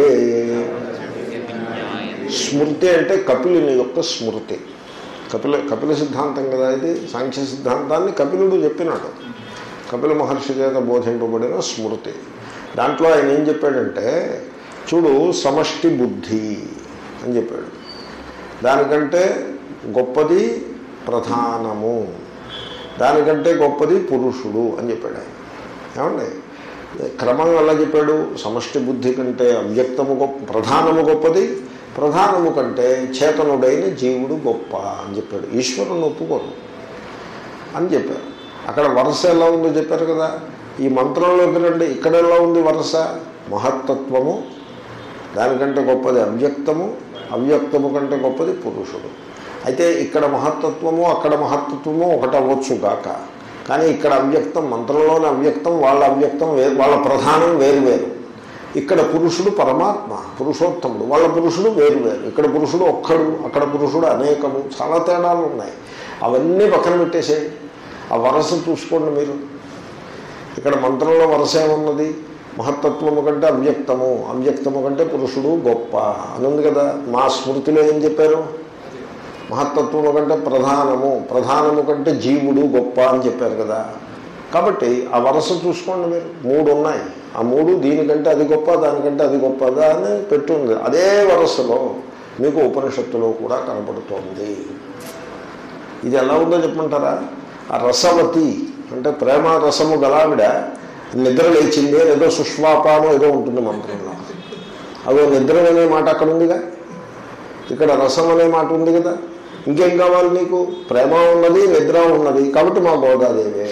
[SPEAKER 1] స్మృతి అంటే కపిలుని యొక్క స్మృతి కపిల కపిల సిద్ధాంతం కదా ఇది సాంఖ్య సిద్ధాంతాన్ని కపిలుడు చెప్పినాడు కపిల మహర్షి చేత బోధింపబడిన స్మృతి దాంట్లో ఆయన ఏం చెప్పాడంటే చూడు సమష్టి బుద్ధి అని చెప్పాడు దానికంటే గొప్పది ప్రధానము దానికంటే గొప్పది పురుషుడు అని చెప్పాడు ఆయన ఏమండి క్రమం ఎలా చెప్పాడు సమష్టి బుద్ధి కంటే అవ్యక్తము గొప్ప ప్రధానము గొప్పది ప్రధానము కంటే చేతనుడైన జీవుడు గొప్ప అని చెప్పాడు ఈశ్వరుని ఒప్పుకోరు అని చెప్పారు అక్కడ వరుస ఎలా ఉందో చెప్పారు కదా ఈ మంత్రంలోకి రండి ఇక్కడ ఎలా ఉంది వరుస మహత్తత్వము దానికంటే గొప్పది అవ్యక్తము అవ్యక్తము కంటే గొప్పది పురుషుడు అయితే ఇక్కడ మహత్తత్వము అక్కడ మహత్తత్వము ఒకటి అవ్వచ్చు గాక కానీ ఇక్కడ అవ్యక్తం మంత్రంలోని అవ్యక్తం వాళ్ళ అవ్యక్తం వేరు వాళ్ళ ప్రధానం వేరు వేరు ఇక్కడ పురుషుడు పరమాత్మ పురుషోత్తముడు వాళ్ళ పురుషుడు వేరు వేరు ఇక్కడ పురుషుడు ఒక్కడు అక్కడ పురుషుడు అనేకము చాలా తేడాలు ఉన్నాయి అవన్నీ పక్కన పెట్టేసేయి ఆ వరస చూసుకోండి మీరు ఇక్కడ మంత్రంలో వరస ఏమున్నది మహత్తత్వము కంటే అవ్యక్తము అవ్యక్తము కంటే పురుషుడు గొప్ప అని ఉంది కదా మా స్మృతిలో ఏం చెప్పారు మహత్తత్వము కంటే ప్రధానము ప్రధానము కంటే జీవుడు గొప్ప అని చెప్పారు కదా కాబట్టి ఆ వరస చూసుకోండి మీరు మూడు ఉన్నాయి ఆ మూడు దీనికంటే అది గొప్ప దానికంటే అది గొప్పదా అని పెట్టుంది అదే వరసలో మీకు ఉపనిషత్తులో కూడా కనపడుతోంది ఇది ఎలా ఉందో చెప్పమంటారా ఆ రసవతి అంటే ప్రేమ రసము గలావిడ నిద్ర లేచింది ఏదో సుష్వాపానో ఏదో ఉంటుంది మంత్రంలో అదో నిద్ర అనే మాట అక్కడ ఉందిగా ఇక్కడ రసం అనే మాట ఉంది కదా ఇంకేం కావాలి నీకు ప్రేమ ఉన్నది నిద్ర ఉన్నది కాబట్టి మా గోదాదేవే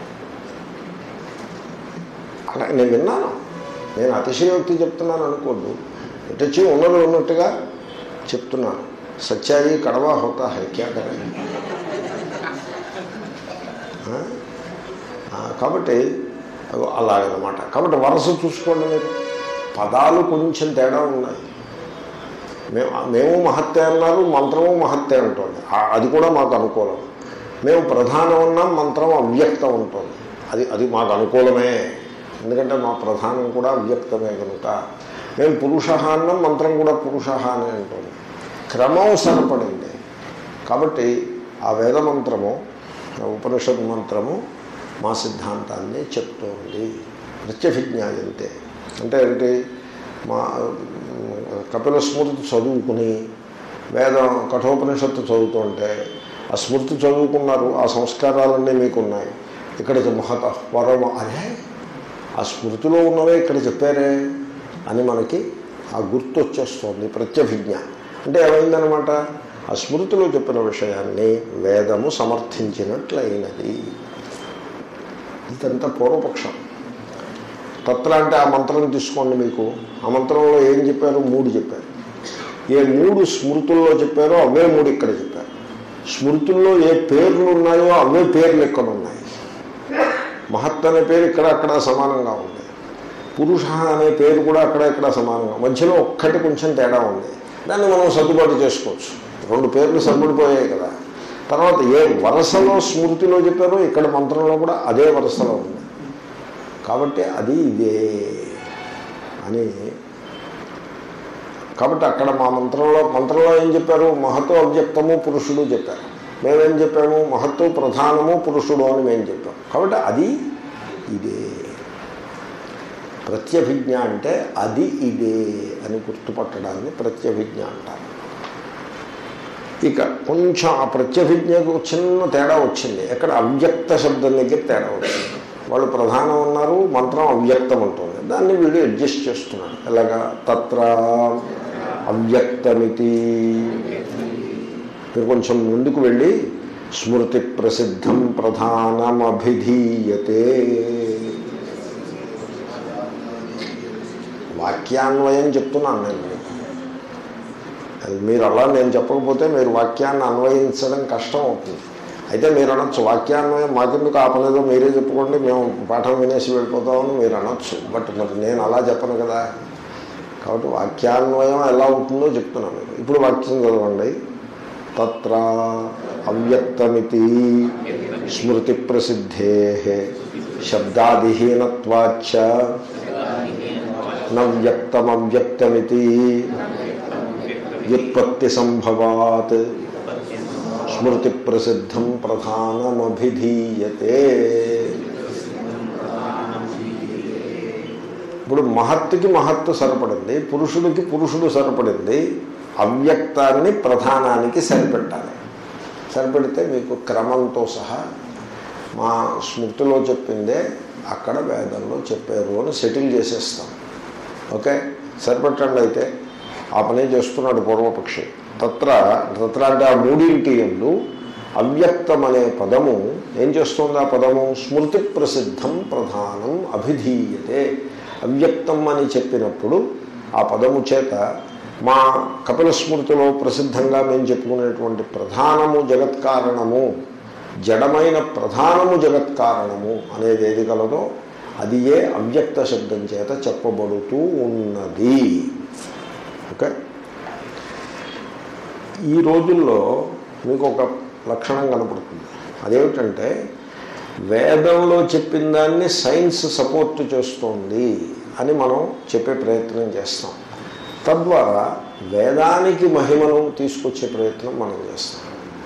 [SPEAKER 1] అలా నేను విన్నాను నేను అతిశయోక్తి చెప్తున్నాను అనుకోద్దు ఎటొచ్చి ఉన్నది ఉన్నట్టుగా చెప్తున్నాను సత్యాయి కడవా హోతా హై క్యా కరే ఆ? ఆ, కాబట్టి అగో అలాగనమాట కాబట్టి వరస చూసుకోండి మీరు పదాలు కొంచెం తేడా ఉన్నాయి మేము మేము మహత్తే అన్నారు మంత్రము మహత్తే ఉంటుంది ఆ- అది కూడా మాకు అనుకూలం మేము ప్రధానం ఉన్నాం మంత్రం అవ్యక్తం ఉంటుంది అది అది మాకు అనుకూలమే ఎందుకంటే మా ప్రధానం కూడా అవ్యక్తమే కనుక మేము పురుష అన్నాం మంత్రం కూడా పురుష అనే ఉంటుంది క్రమం సరిపడింది కాబట్టి ఆ వేద మంత్రము ఆ ఉపనిషత్ మంత్రము మా సిద్ధాంతాన్ని చెప్తోంది ప్రత్యభిజ్ఞాయంతే అంటే ఏంటి మా కపిల స్మృతి చదువుకుని వేదం కఠోపనిషత్తు చదువుతుంటే ఆ స్మృతి చదువుకున్నారు ఆ సంస్కారాలన్నీ మీకు ఉన్నాయి ఇక్కడికి మహత పరమ అరే ఆ స్మృతిలో ఉన్నవే ఇక్కడ చెప్పారే అని మనకి ఆ గుర్తు వచ్చేస్తుంది ప్రత్యభిజ్ఞ అంటే ఏమైందనమాట ఆ స్మృతిలో చెప్పిన విషయాన్ని వేదము సమర్థించినట్లయినది ఇదంతా పూర్వపక్షం తత్ర అంటే ఆ మంత్రం తీసుకోండి మీకు ఆ మంత్రంలో ఏం చెప్పారు మూడు చెప్పారు ఏ మూడు స్మృతుల్లో చెప్పారో అవే మూడు ఇక్కడ చెప్పారు స్మృతుల్లో ఏ పేర్లు ఉన్నాయో అవే పేర్లు ఇక్కడ ఉన్నాయి మహత్ అనే పేరు ఇక్కడ అక్కడ సమానంగా ఉంది పురుష అనే పేరు కూడా అక్కడ ఇక్కడ సమానంగా మధ్యలో ఒక్కటి కొంచెం తేడా ఉంది దాన్ని మనం సర్దుబాటు చేసుకోవచ్చు రెండు పేర్లు సర్దుడిపోయాయి కదా తర్వాత ఏ వరసలో స్మృతిలో చెప్పారో ఇక్కడ మంత్రంలో కూడా అదే వరసలో ఉంది కాబట్టి అది ఇదే అని కాబట్టి అక్కడ మా మంత్రంలో మంత్రంలో ఏం చెప్పారు మహత్వ అవ్యక్తము పురుషుడు చెప్పారు మేమేం చెప్పాము మహత్తు ప్రధానము పురుషుడు అని మేము చెప్పాం కాబట్టి అది ఇదే ప్రత్యభిజ్ఞ అంటే అది ఇదే అని గుర్తుపట్టడాన్ని ప్రత్యభిజ్ఞ అంటారు ఇక కొంచెం ఆ ప్రత్యభిజ్ఞకు చిన్న తేడా వచ్చింది ఎక్కడ అవ్యక్త శబ్దం దగ్గర తేడా వచ్చింది వాళ్ళు ప్రధానం ఉన్నారు మంత్రం అవ్యక్తం ఉంటుంది దాన్ని వీడు అడ్జస్ట్ చేస్తున్నాడు ఎలాగా తత్ర అవ్యక్తమితి మీరు కొంచెం ముందుకు వెళ్ళి స్మృతి ప్రసిద్ధం ప్రధానమభిధీయతే వాక్యాన్వయం చెప్తున్నాను నేను మీకు. అది మీరు అలా నేను చెప్పకపోతే మీరు వాక్యాన్ని అన్వయించడం కష్టం అవుతుంది అయితే మీరు అనొచ్చు వాక్యాన్వయం మాకెందుకు ఆపలేదో మీరే చెప్పుకోండి మేము పాఠం వినేసి వెళ్ళిపోతామని మీరు అనొచ్చు బట్ మరి నేను అలా చెప్పను కదా కాబట్టి వాక్యాన్వయం ఎలా అవుతుందో చెప్తున్నాను మీకు ఇప్పుడు వాక్యం చదవండి తత్ర అవ్యక్తమితి స్మృతి ప్రసిద్ధే శబ్దాదిహీనత్వాచ్చ నవ్యక్తమవ్యక్తమితి వ్యుత్పత్తి సంభవాత్ స్మృతి ప్రసిద్ధం ప్రధానమభిధీయతే ఇప్పుడు మహత్తుకి మహత్తు సరిపడింది పురుషుడికి పురుషుడు సరిపడింది అవ్యక్తాన్ని ప్రధానానికి సరిపెట్టాలి సరిపెడితే మీకు క్రమంతో సహా మా స్మృతిలో చెప్పిందే అక్కడ వేదంలో చెప్పారు అని సెటిల్ చేసేస్తాం ఓకే సరిపెట్టండి అయితే ఆ పని చేస్తున్నాడు పూర్వపక్షి తత్ర తత్ర అంటే ఆ మూడింటి ఎందు అవ్యక్తం అనే పదము ఏం చేస్తుంది ఆ పదము స్మృతి ప్రసిద్ధం ప్రధానం అభిధీయతే అవ్యక్తం అని చెప్పినప్పుడు ఆ పదము చేత మా కపిల స్మృతిలో ప్రసిద్ధంగా మేము చెప్పుకునేటువంటి ప్రధానము జగత్కారణము జడమైన ప్రధానము జగత్కారణము అనేది ఏది కలదో అది ఏ అవ్యక్త శబ్దం చేత చెప్పబడుతూ ఉన్నది ఓకే ఈ రోజుల్లో మీకు ఒక లక్షణం కనపడుతుంది అదేమిటంటే వేదంలో చెప్పిన దాన్ని సైన్స్ సపోర్ట్ చేస్తోంది అని మనం చెప్పే ప్రయత్నం చేస్తాం తద్వారా వేదానికి మహిమను తీసుకొచ్చే ప్రయత్నం మనం చేస్తాం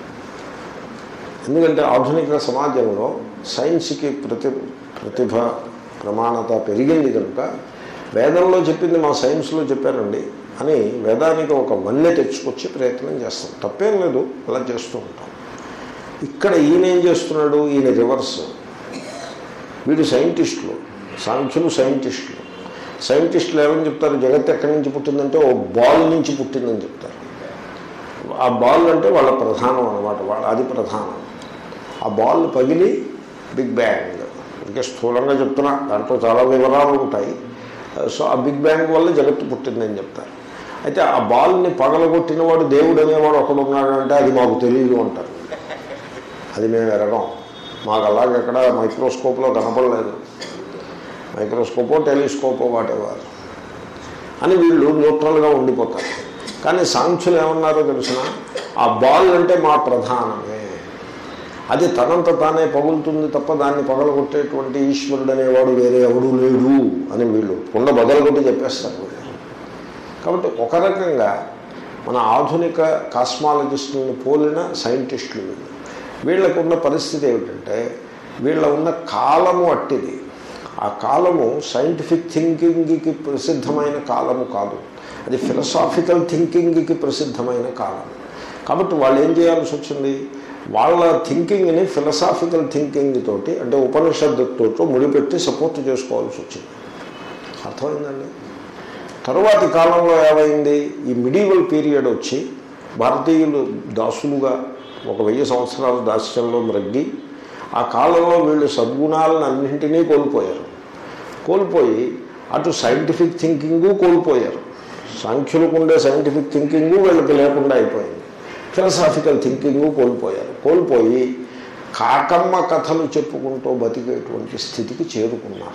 [SPEAKER 1] ఎందుకంటే ఆధునిక సమాజంలో సైన్స్కి ప్రతి ప్రతిభ ప్రమాణత పెరిగింది కనుక వేదంలో చెప్పింది మా సైన్స్లో చెప్పారండి అని వేదానికి ఒక వన్నె తెచ్చుకొచ్చి ప్రయత్నం చేస్తాం తప్పేం లేదు అలా చేస్తూ ఉంటాం ఇక్కడ ఈయన ఏం చేస్తున్నాడు ఈయన రివర్స్ వీడు సైంటిస్టులు సాంఖ్యులు సైంటిస్టులు సైంటిస్టులు ఏమని చెప్తారు జగత్ ఎక్కడి నుంచి పుట్టిందంటే ఓ బాల్ నుంచి పుట్టిందని చెప్తారు ఆ బాల్ అంటే వాళ్ళ ప్రధానం అనమాట వాళ్ళ అది ప్రధానం ఆ బాల్ పగిలి బిగ్ బ్యాంగ్ ఇంకా స్థూలంగా చెప్తున్నా దాంట్లో చాలా వివరాలు ఉంటాయి సో ఆ బిగ్ బ్యాంగ్ వల్ల జగత్తు పుట్టిందని చెప్తారు అయితే ఆ బాల్ని పగలగొట్టిన వాడు దేవుడు అనేవాడు ఒకడు ఉన్నాడంటే అది మాకు తెలియదు అంటారు అది మేము ఎరగం మాకు అలాగే ఎక్కడ మైక్రోస్కోప్లో కనపడలేదు మైక్రోస్కోపో టెలిస్కోపో వాటెవర్ అని వీళ్ళు న్యూట్రల్గా ఉండిపోతారు కానీ సాంఖ్యులు ఏమన్నారో తెలిసిన ఆ బాల్ అంటే మా ప్రధానమే అది తనంత తానే పగులుతుంది తప్ప దాన్ని పగలగొట్టేటువంటి ఈశ్వరుడు అనేవాడు వేరే ఎవడూ లేడు అని వీళ్ళు కుండ బదలగొట్టి చెప్పేస్తారు వీళ్ళు కాబట్టి ఒక రకంగా మన ఆధునిక కాస్మాలజిస్టులను పోలిన సైంటిస్టులు వీళ్ళు వీళ్ళకు ఉన్న పరిస్థితి ఏమిటంటే వీళ్ళ ఉన్న కాలము అట్టిది ఆ కాలము సైంటిఫిక్ థింకింగ్కి ప్రసిద్ధమైన కాలము కాదు అది ఫిలసాఫికల్ థింకింగ్కి ప్రసిద్ధమైన కాలం కాబట్టి వాళ్ళు ఏం చేయాల్సి వచ్చింది వాళ్ళ థింకింగ్ని ఫిలసాఫికల్ థింకింగ్ తోటి అంటే ఉపనిషత్తుతో ముడిపెట్టి సపోర్ట్ చేసుకోవాల్సి వచ్చింది అర్థమైందండి తరువాతి కాలంలో ఏమైంది ఈ మిడీవల్ పీరియడ్ వచ్చి భారతీయులు దాసులుగా ఒక వెయ్యి సంవత్సరాల దాస్యంలో మ్రగ్గి ఆ కాలంలో వీళ్ళు సద్గుణాలను అన్నింటినీ కోల్పోయారు కోల్పోయి అటు సైంటిఫిక్ థింకింగు కోల్పోయారు సాంఖ్యులకు ఉండే సైంటిఫిక్ థింకింగ్ వీళ్ళకి లేకుండా అయిపోయింది ఫిలసాఫికల్ థింకింగ్ కోల్పోయారు కోల్పోయి కాకమ్మ కథలు చెప్పుకుంటూ బతికేటువంటి స్థితికి చేరుకున్నారు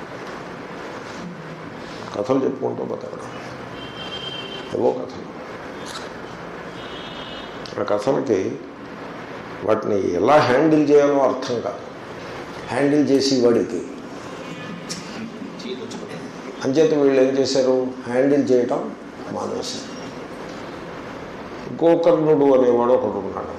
[SPEAKER 1] కథలు చెప్పుకుంటూ బతకడం ఏవో కథలు ఆ కథలకి వాటిని ఎలా హ్యాండిల్ చేయాలో అర్థం కాదు హ్యాండిల్ చేసి వాడికి అంచేత వీళ్ళు ఏం చేశారు హ్యాండిల్ చేయటం మానేశారు గోకర్ణుడు అనేవాడు ఒకడు ఉన్నాడు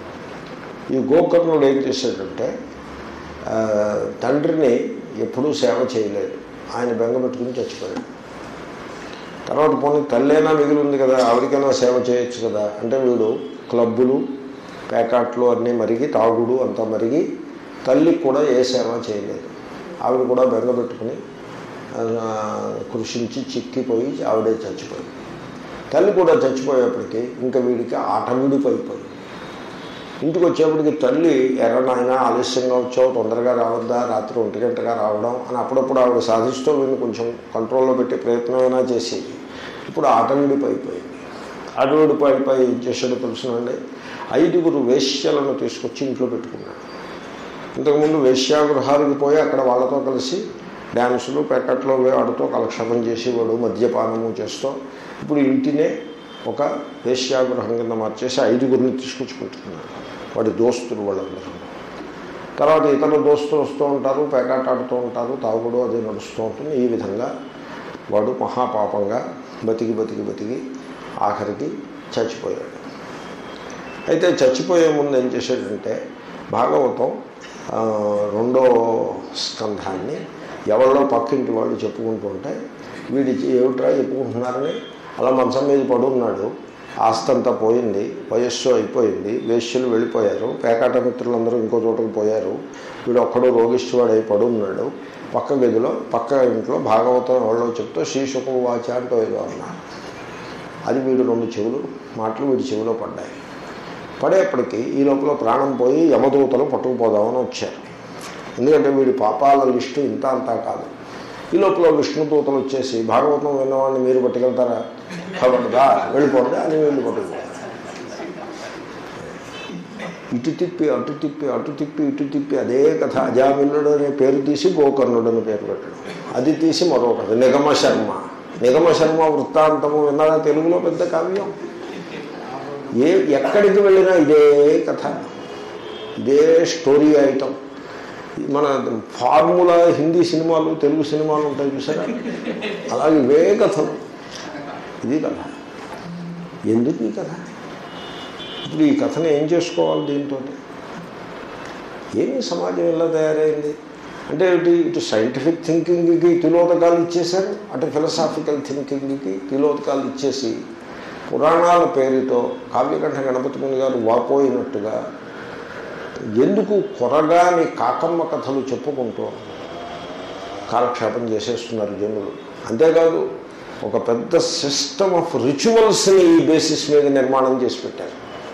[SPEAKER 1] ఈ గోకర్ణుడు ఏం చేశాడంటే ఆ, తండ్రిని ఎప్పుడూ సేవ చేయలేదు ఆయన బెంగ పెట్టుకుని చచ్చిపోయాడు తర్వాత పోనీ తల్లైనా మిగిలి ఉంది కదా ఆవిడకైనా సేవ చేయొచ్చు కదా అంటే వీడు క్లబ్బులు ప్యాకాట్లు అన్నీ మరిగి తాగుడు అంతా మరిగి తల్లికి కూడా ఏ సేవ చేయలేదు ఆవిడ కూడా బెంగ పెట్టుకుని ఆ, కృషించి చిక్కిపోయి ఆవిడే చచ్చిపోయింది తల్లి కూడా చచ్చిపోయేప్పటికీ ఇంకా వీడికి ఆట విడిపోయిపోయింది ఇంటికి వచ్చేప్పటికి తల్లి ఎర్రనాయన ఆలస్యంగా వచ్చావు తొందరగా రావద్దా రాత్రి ఒంటి గంటగా రావడం అని అప్పుడప్పుడు ఆవిడ సాధిస్తూ వీడిని కొంచెం కంట్రోల్లో పెట్టే ప్రయత్నమైనా చేసేది ఇప్పుడు ఆట విడిపోయిపోయింది ఆట విడిపోయిపోయి ఏం చేశాడో తెలుసునండి ఐదుగురు వేశ్యలను తీసుకొచ్చి ఇంట్లో పెట్టుకున్నాడు ఇంతకుముందు వేశ్యాగృహాలకు పోయి అక్కడ వాళ్ళతో కలిసి డ్యాన్సులు పెక్కట్లో ఆడుతూ కాలక్షేపం చేసేవాడు మద్యపానము చేస్తూ ఇప్పుడు ఇంటినే ఒక వేశ్యాగృహం కింద మార్చేసి ఐదుగురిని తీసుకొచ్చుకుంటున్నాడు వాడి దోస్తులు వాళ్ళందరూ తర్వాత ఇతర దోస్తులు వస్తూ ఉంటారు పేకాట ఆడుతూ ఉంటారు తాగుడు అది నడుస్తూ ఉంటుంది ఈ విధంగా వాడు మహాపాపంగా బతికి బతికి బతికి ఆఖరికి చచ్చిపోయాడు అయితే చచ్చిపోయే ముందు ఏం చేశాడంటే భాగవతం ఆ, రెండో స్కంధాన్ని ఎవరిలో పక్కింటి వాళ్ళు చెప్పుకుంటూ ఉంటే వీడి ఏమిట్రా చెప్పుకుంటున్నారని అలా మంచం మీద పడున్నాడు ఆస్తంతా పోయింది వయస్సు అయిపోయింది వేశ్యలు వెళ్ళిపోయారు పేకాట మిత్రులందరూ ఇంకో చోటకు పోయారు వీడు ఒక్కడో రోగిష్టివాడు అయి పడున్నాడు పక్క గదిలో పక్క ఇంట్లో భాగవతం ఎవరో చెప్తూ శ్రీశుకు వాచ అంటూ ఏదో అన్నారు అది వీడు రెండు చెవులు మాటలు వీడి చెవిలో పడ్డాయి పడేప్పటికీ ఈ లోపల ప్రాణం పోయి యమదూతలు పట్టుకుపోదామని వచ్చారు ఎందుకంటే వీడి పాపాల లిస్టు ఇంత అంతా కాదు ఈ లోపల విష్ణుదూతలు వచ్చేసి భాగవతం విన్నవాడిని మీరు పట్టుకెళ్తారా కాబట్టిదా వెళ్ళిపోండి అని వీళ్ళు పట్టుకుపోయారు ఇటు తిప్పి అటు తిప్పి అటు తిప్పి ఇటు తిప్పి అదే కథ అజామిల్లుడు అనే పేరు తీసి గోకర్ణుడు అని పేరు పెట్టడం అది తీసి మరో కథ నిగమ శర్మ నిగమ శర్మ వృత్తాంతము విన్నారా తెలుగులో పెద్ద కావ్యం ఏ ఎక్కడికి వెళ్ళినా ఇదే కథ ఇదే స్టోరీ ఐటమ్ మన ఫార్ములా హిందీ సినిమాలు తెలుగు సినిమాలు ఉంటాయి చూసారా అలాగే ఇవే కథలు ఇది కథ ఎందుకు ఈ కథ ఇప్పుడు ఈ కథను ఏం చేసుకోవాలి దీంతో ఏమి సమాజం ఎలా తయారైంది అంటే ఇటు ఇటు సైంటిఫిక్ థింకింగ్కి తిలోదకాలు ఇచ్చేశారు అటు ఫిలసాఫికల్ థింకింగ్కి తిలోదకాలు ఇచ్చేసి పురాణాల పేరుతో కావ్యకంఠ గణపతి ముని గారు వాపోయినట్టుగా ఎందుకు కొరగాని కాకమ్మ కథలు చెప్పుకుంటూ కాలక్షేపం చేసేస్తున్నారు జనులు అంతేకాదు ఒక పెద్ద సిస్టమ్ ఆఫ్ రిచువల్స్ని ఈ బేసిస్ మీద నిర్మాణం చేసి పెట్టారు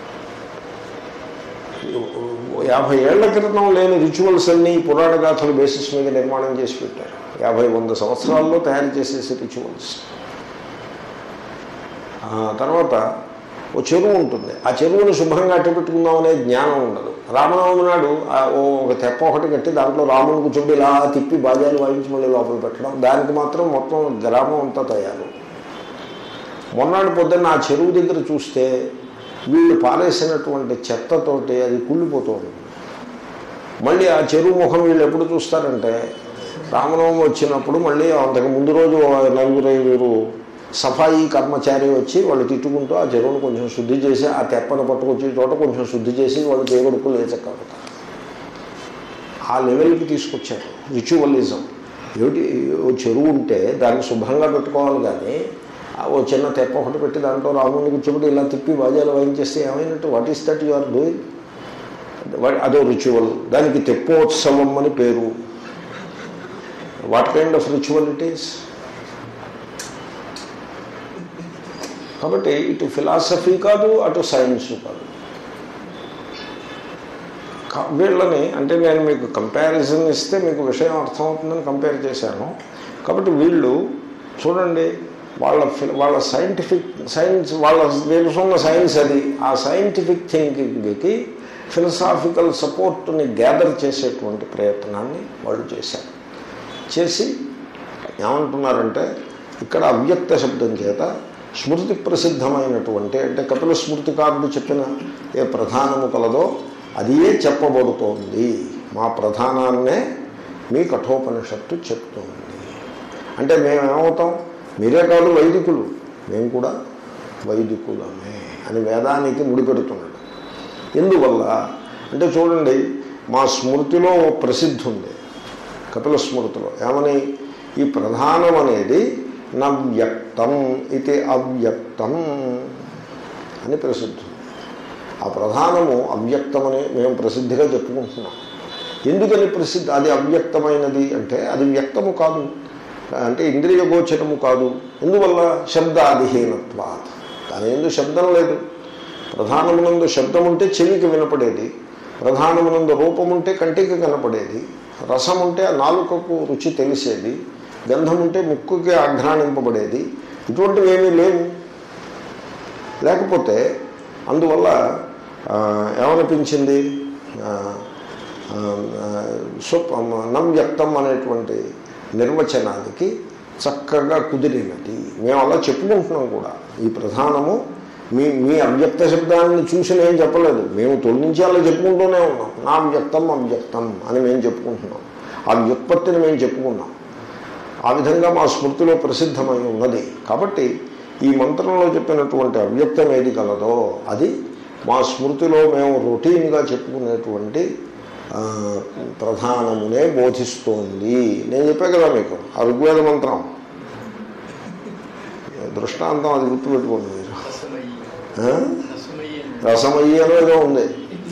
[SPEAKER 1] యాభై ఏళ్ల క్రితం లేని రిచువల్స్ అన్నీ ఈ పురాణ గాథల బేసిస్ మీద నిర్మాణం చేసి పెట్టారు యాభై వంద సంవత్సరాల్లో తయారు చేసేసి రిచువల్స్ ఆ తర్వాత ఓ చెరువు ఉంటుంది ఆ చెరువును శుభ్రంగా అట్టి పెట్టుకుందాం అనే జ్ఞానం ఉండదు రామనవమి నాడు ఆ ఓ ఒక తెప్ప ఒకటి కట్టి దాంట్లో రాముని కూర్చుండి ఇలా తిప్పి బాజాలు వాయించి మళ్ళీ లోపల పెట్టడం దానికి మాత్రం మొత్తం గ్రామం అంతా తయారు మొన్నటి పొద్దున్న ఆ చెరువు దగ్గర చూస్తే వీళ్ళు పారేసినటువంటి చెత్తతోటి అది కుళ్ళిపోతుంది మళ్ళీ ఆ చెరువు ముఖం వీళ్ళు ఎప్పుడు చూస్తారంటే రామనవమి వచ్చినప్పుడు మళ్ళీ అంతకు ముందు రోజు నలుగురు ఐదుగురు సఫాయి కర్మచారి వచ్చి వాళ్ళు తిట్టుకుంటూ ఆ చెరువును కొంచెం శుద్ధి చేసి ఆ తెప్పను పట్టుకొచ్చి చోట కొంచెం శుద్ధి చేసి వాళ్ళు దేవుడుకు లేచక్కడతారు ఆ లెవెల్కి తీసుకొచ్చారు రిచువలిజం ఏమిటి ఓ చెరువు ఉంటే దాన్ని శుభ్రంగా పెట్టుకోవాలి కానీ ఆ ఓ చిన్న తెప్ప ఒకటి పెట్టి దాంట్లో రాముడిని కూర్చోబెట్టి ఇలా తిప్పి బాజాలు వాయించేస్తే ఏమైనట్టు what is that you are doing అదో రిచువల్ దానికి తెప్పోత్సవం అని పేరు what kind of ritual it is కాబట్టి ఇటు ఫిలాసఫీ కాదు అటు సైన్స్ కాదు కా- వీళ్ళని అంటే నేను మీకు కంపారిజన్ ఇస్తే మీకు విషయం అర్థమవుతుందని కంపేర్ చేశాను కాబట్టి వీళ్ళు చూడండి వాళ్ళ ఫి- వాళ్ళ సైంటిఫిక్ సైన్స్ వాళ్ళ తెలుసున్న సైన్స్ అది ఆ సైంటిఫిక్ థింకింగ్కి ఫిలసాఫికల్ సపోర్ట్ని గ్యాదర్ చేసేటువంటి ప్రయత్నాన్ని వాళ్ళు చేశారు చేసి ఏమంటున్నారంటే ఇక్కడ అవ్యక్త శబ్దం చేత స్మృతి ప్రసిద్ధమైనటువంటి అంటే కపిల స్మృతికారుడు చెప్పిన ఏ ప్రధానము కలదో అదియే చెప్పబడుతోంది మా ప్రధానాన్నే మీ కఠోపనిషత్తు చెప్తోంది అంటే మేమేమవుతాం మీరే కాదు వైదికులు మేము కూడా వైదికులమే అని వేదానికి ముడిపెడుతున్నాడు ఎందువల్ల అంటే చూడండి మా స్మృతిలో ఓ ప్రసిద్ధి ఉంది కపిల స్మృతిలో ఏమని ఈ ప్రధానం అనేది నవ్యక్తం ఇది అవ్యక్తం అని ప్రసిద్ధి ఉంది. ఆ ప్రధానము అవ్యక్తమని మేము ప్రసిద్ధిగా చెప్పుకుంటున్నాం ఎందుకని ప్రసిద్ధి అది అవ్యక్తమైనది అంటే అది వ్యక్తము కాదు అంటే ఇంద్రియ గోచరము కాదు ఎందువల్ల శబ్దాదిహీనత్వాత్ దాని ఎందు శబ్దం లేదు ప్రధానమునందు శబ్దం ఉంటే చెవికి వినపడేది ప్రధానమునందు రూపం ఉంటే కంటికి కనపడేది రసం ఉంటే ఆ నాలుకకు రుచి తెలిసేది గంధం ఉంటే ముక్కుకి ఆఘ్రాణింపబడేది ఇటువంటివి ఏమీ లేవు లేకపోతే అందువల్ల ఆ, ఏమనిపించింది ఆ, ఆ, సుప్ నవ్యక్తం అనేటువంటి నిర్వచనానికి చక్కగా కుదిరినది మేము అలా చెప్పుకుంటున్నాం కూడా ఈ ప్రధానము మీ మీ అవ్యక్త శబ్దాన్ని చూసి నేను చెప్పలేదు మేము తొలి నుంచి అలా చెప్పుకుంటూనే ఉన్నాం నా వ్యక్తం అవ్యక్తం అని మేము చెప్పుకుంటున్నాం ఆ వ్యుత్పత్తిని మేము చెప్పుకున్నాం ఆ విధంగా మా స్మృతిలో ప్రసిద్ధమై ఉన్నది కాబట్టి ఈ మంత్రంలో చెప్పినటువంటి అవ్యక్తం ఏది కలదో అది మా స్మృతిలో మేము రొటీన్గా చెప్పుకునేటువంటి ఆ, ప్రధానమునే బోధిస్తోంది నేను చెప్పే కదా మీకు ఆ ఋగ్వేద మంత్రం దృష్టాంతం అది గుర్తుపెట్టుకోండి మీరు ఆ? రసమయ్యి అని ఏదో ఉంది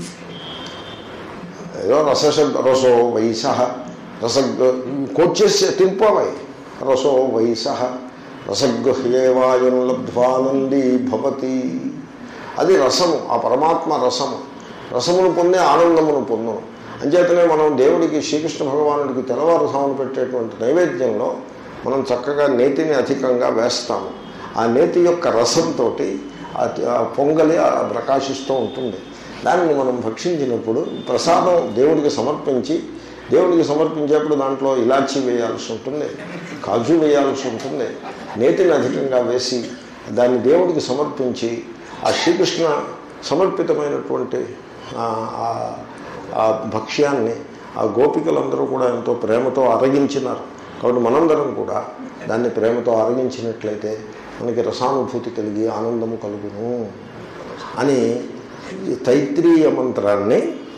[SPEAKER 1] ఏదో రసశబ్ద రసో వైస రస కోచ్చేసి తింపవై రసో వైస రసగృహ్యేవాయం లబ్ధ్వానందీ భవతి అది రసము ఆ పరమాత్మ రసము రసమును పొందే ఆనందమును పొందము అంచేతనే మనం దేవుడికి శ్రీకృష్ణ భగవానుడికి తెల్లవారుసామును పెట్టేటువంటి నైవేద్యంలో మనం చక్కగా నేతిని అధికంగా వేస్తాము ఆ నేతి యొక్క రసంతో ఆ పొంగలి ఆ ప్రకాశిస్తూ ఉంటుంది దానిని మనం భక్షించినప్పుడు ప్రసాదం దేవుడికి సమర్పించి దేవుడికి సమర్పించేప్పుడు దాంట్లో ఇలాచీ వేయాల్సి ఉంటుంది కాజు వేయాల్సి ఉంటుంది నేతిని అధికంగా వేసి దాన్ని దేవుడికి సమర్పించి ఆ శ్రీకృష్ణ సమర్పితమైనటువంటి ఆ- ఆ- ఆ భక్ష్యాన్ని ఆ గోపికలందరూ కూడా ఎంతో ప్రేమతో అరగించినారు కాబట్టి మనందరం కూడా దాన్ని ప్రేమతో అరగించినట్లయితే మనకి రసానుభూతి కలిగి ఆనందము కలుగును అని ఈ తైత్రీయ మంత్రాన్ని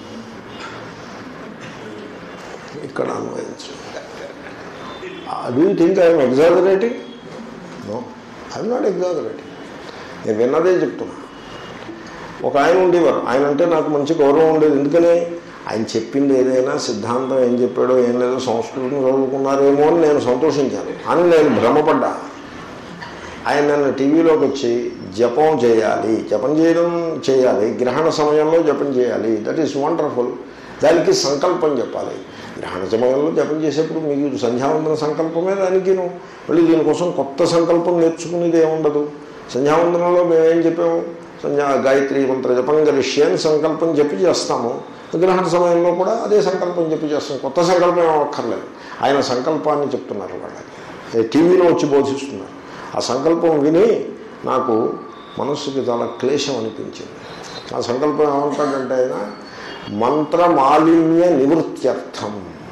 [SPEAKER 1] ఇక్కడ అన్వయించు do you think I'm exaggerating no I'm not exaggerating నేను విన్నదే చెప్తున్నా ఒక ఆయన ఉండేవారు ఆయన అంటే నాకు మంచి గౌరవం ఉండేది ఎందుకని ఆయన చెప్పింది ఏదైనా సిద్ధాంతం ఏం చెప్పాడో ఏం లేదో సంస్కృతం చదువుకున్నారేమో అని నేను సంతోషించాను అని నేను భ్రమపడ్డా ఆయన నన్ను టీవీలోకి వచ్చి జపం చేయాలి జపం చేయడం చేయాలి గ్రహణ సమయంలో జపం చేయాలి దట్ ఈస్ వండర్ఫుల్ దానికి సంకల్పం చెప్పాలి గ్రహణ సమయంలో జపం చేసేప్పుడు మీకు సంధ్యావందన సంకల్పమే దానికిను మళ్ళీ దీనికోసం కొత్త సంకల్పం నేర్చుకునేది ఏముండదు సంధ్యావందనంలో మేమేం చెప్పాము సంధ్యా గాయత్రి మంత్ర జపం గరిష్య అని సంకల్పం చెప్పి చేస్తాము గ్రహణ సమయంలో కూడా అదే సంకల్పం చెప్పి చేస్తాం కొత్త సంకల్పం ఏం అక్కర్లేదు ఆయన సంకల్పాన్ని చెప్తున్నారు వాళ్ళకి టీవీలో వచ్చి బోధిస్తున్నారు ఆ సంకల్పం విని నాకు మనస్సుకి చాలా క్లేశం అనిపించింది ఆ సంకల్పం ఏమంటాడంటే ఆయన మంత్రమాలిన్య నివృత్త్యర్థం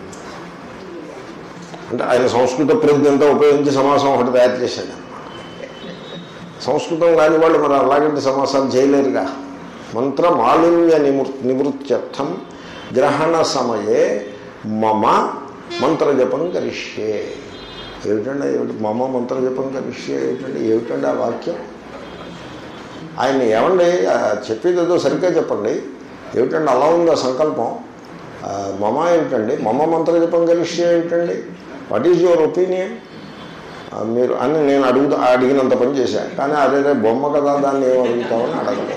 [SPEAKER 1] అంటే ఆయన సంస్కృత ప్రజ్ఞ అంతా ఉపయోగించి సమాసం ఒకటి తయారు చేశాడు సంస్కృతం కాని వాళ్ళు మరి అలాగంటి సమాసాలు చేయలేరుగా మంత్ర మాలిన్య నివృ నివృత్త్యర్థం గ్రహణ సమయే మమ మంత్రజపం కరిష్యే ఏమిటండి ఏమిటి మమ మంత్రజపం కరిష్యే ఏమిటండి ఏమిటండి ఆ వాక్యం ఆయన ఏమండి ఆ చెప్పేది ఏదో సరిగ్గా చెప్పండి ఏమిటండి అలా ఉంది ఆ సంకల్పం ఆ, మమ ఏమిటండి మమ మంత్రజపం కరిష్యే ఏమిటండి వాట్ ఈజ్ యువర్ ఒపీనియన్ ఆ, మీరు అని నేను అడుగుతా అడిగినంత పని చేశాను కానీ అదే బొమ్మ కదా దాన్ని ఏం అడుగుతామని అడగలేదు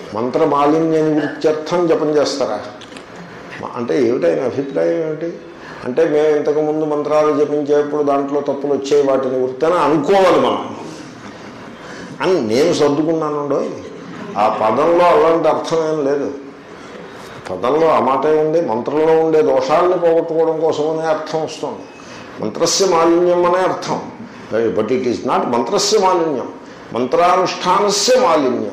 [SPEAKER 1] మంత్రమాలిన్య నివృత్త్యర్థం జపం చేస్తారా మ- అంటే ఏమిటి ఆయన అభిప్రాయం ఏమిటి అంటే మేము ఇంతకుముందు మంత్రాలు జపించేప్పుడు దాంట్లో తప్పులు వచ్చాయి వాటిని వృత్తిని అనుకోవాలి మనం అని నేను సర్దుకున్నాను ఆ పదంలో అలాంటి అర్థం ఏం లేదు పదంలో ఆ మాటే ఉంది మంత్రంలో ఉండే దోషాలను పోగొట్టుకోవడం కోసమనే అర్థం వస్తుంది మంత్రస్య మాలిన్యం అనే అర్థం బట్ ఇట్ ఈస్ నాట్ మంత్రస్య మాలిన్యం మంత్రానుష్ఠానస్య మాలిన్యం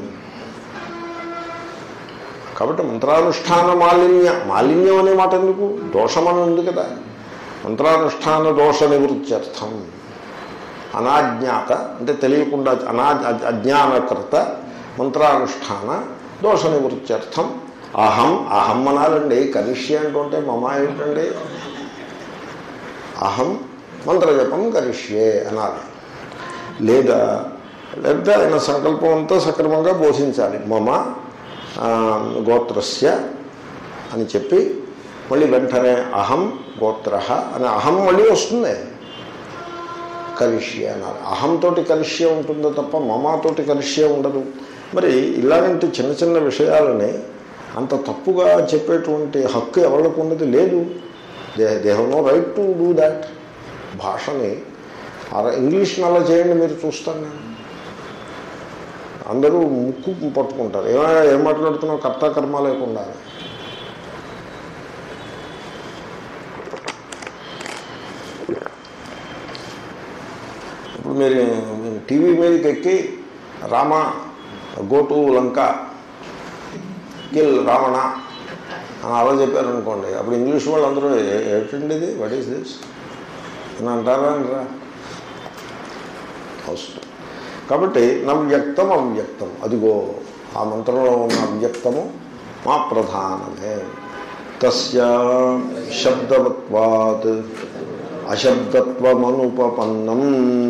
[SPEAKER 1] కాబట్టి మంత్రానుష్ఠాన మాలిన్య మాలిన్యం అనే మాట ఎందుకు దోషమని ఉంది కదా మంత్రానుష్ఠాన దోష నివృత్త్యర్థం అనాజ్ఞాత అంటే తెలియకుండా అనా అజ్ఞానకృత మంత్రానుష్ఠాన దోష నివృత్త్యర్థం అహం అహం అనాలండి కరిష్య అంటుంటే మమ ఏంటండి అహం మంత్రజపం కరిష్యే అనాలి లేదా లేకపోతే ఆయన సంకల్పం అంతా సక్రమంగా బోధించాలి మమ ఆ, గోత్రస్య అని చెప్పి మళ్ళీ వెంటనే అహం గోత్ర అని అహం మళ్ళీ వస్తుంది కలిష్య అన్నారు అహంతోటి కలిష్య ఉంటుందో తప్ప మమాతోటి కలిష్య ఉండదు మరి ఇలాంటి చిన్న చిన్న విషయాలని అంత తప్పుగా చెప్పేటువంటి హక్కు ఎవరికి ఉన్నది లేదు they they have no right to do that భాషని అర ఇంగ్లీష్ని అలా చేయండి మీరు చూస్తాను నేను అందరూ ముక్కు పట్టుకుంటారు ఏమైనా ఏం మాట్లాడుతున్నావు కర్త కర్మ లేకుండా ఇప్పుడు మీరు టీవీ మీదకి ఎక్కి రామ గోటు లంక కిల్ రావణ అని అలా చెప్పారనుకోండి అప్పుడు ఇంగ్లీష్ వాళ్ళు అందరూ "ఏ- ఏమిటండి ఇది వాట్ ఈస్ దిస్ అని అంటారా అనరా అవసరం కాబట్టి నవ్యక్తం అవ్యక్తం అదిగో ఆ మంత్రంలో ఉన్న అవ్యక్తము మా ప్రధానమే తస్య శబ్దవత్వాత్ అశబ్దత్వమనుపపన్నం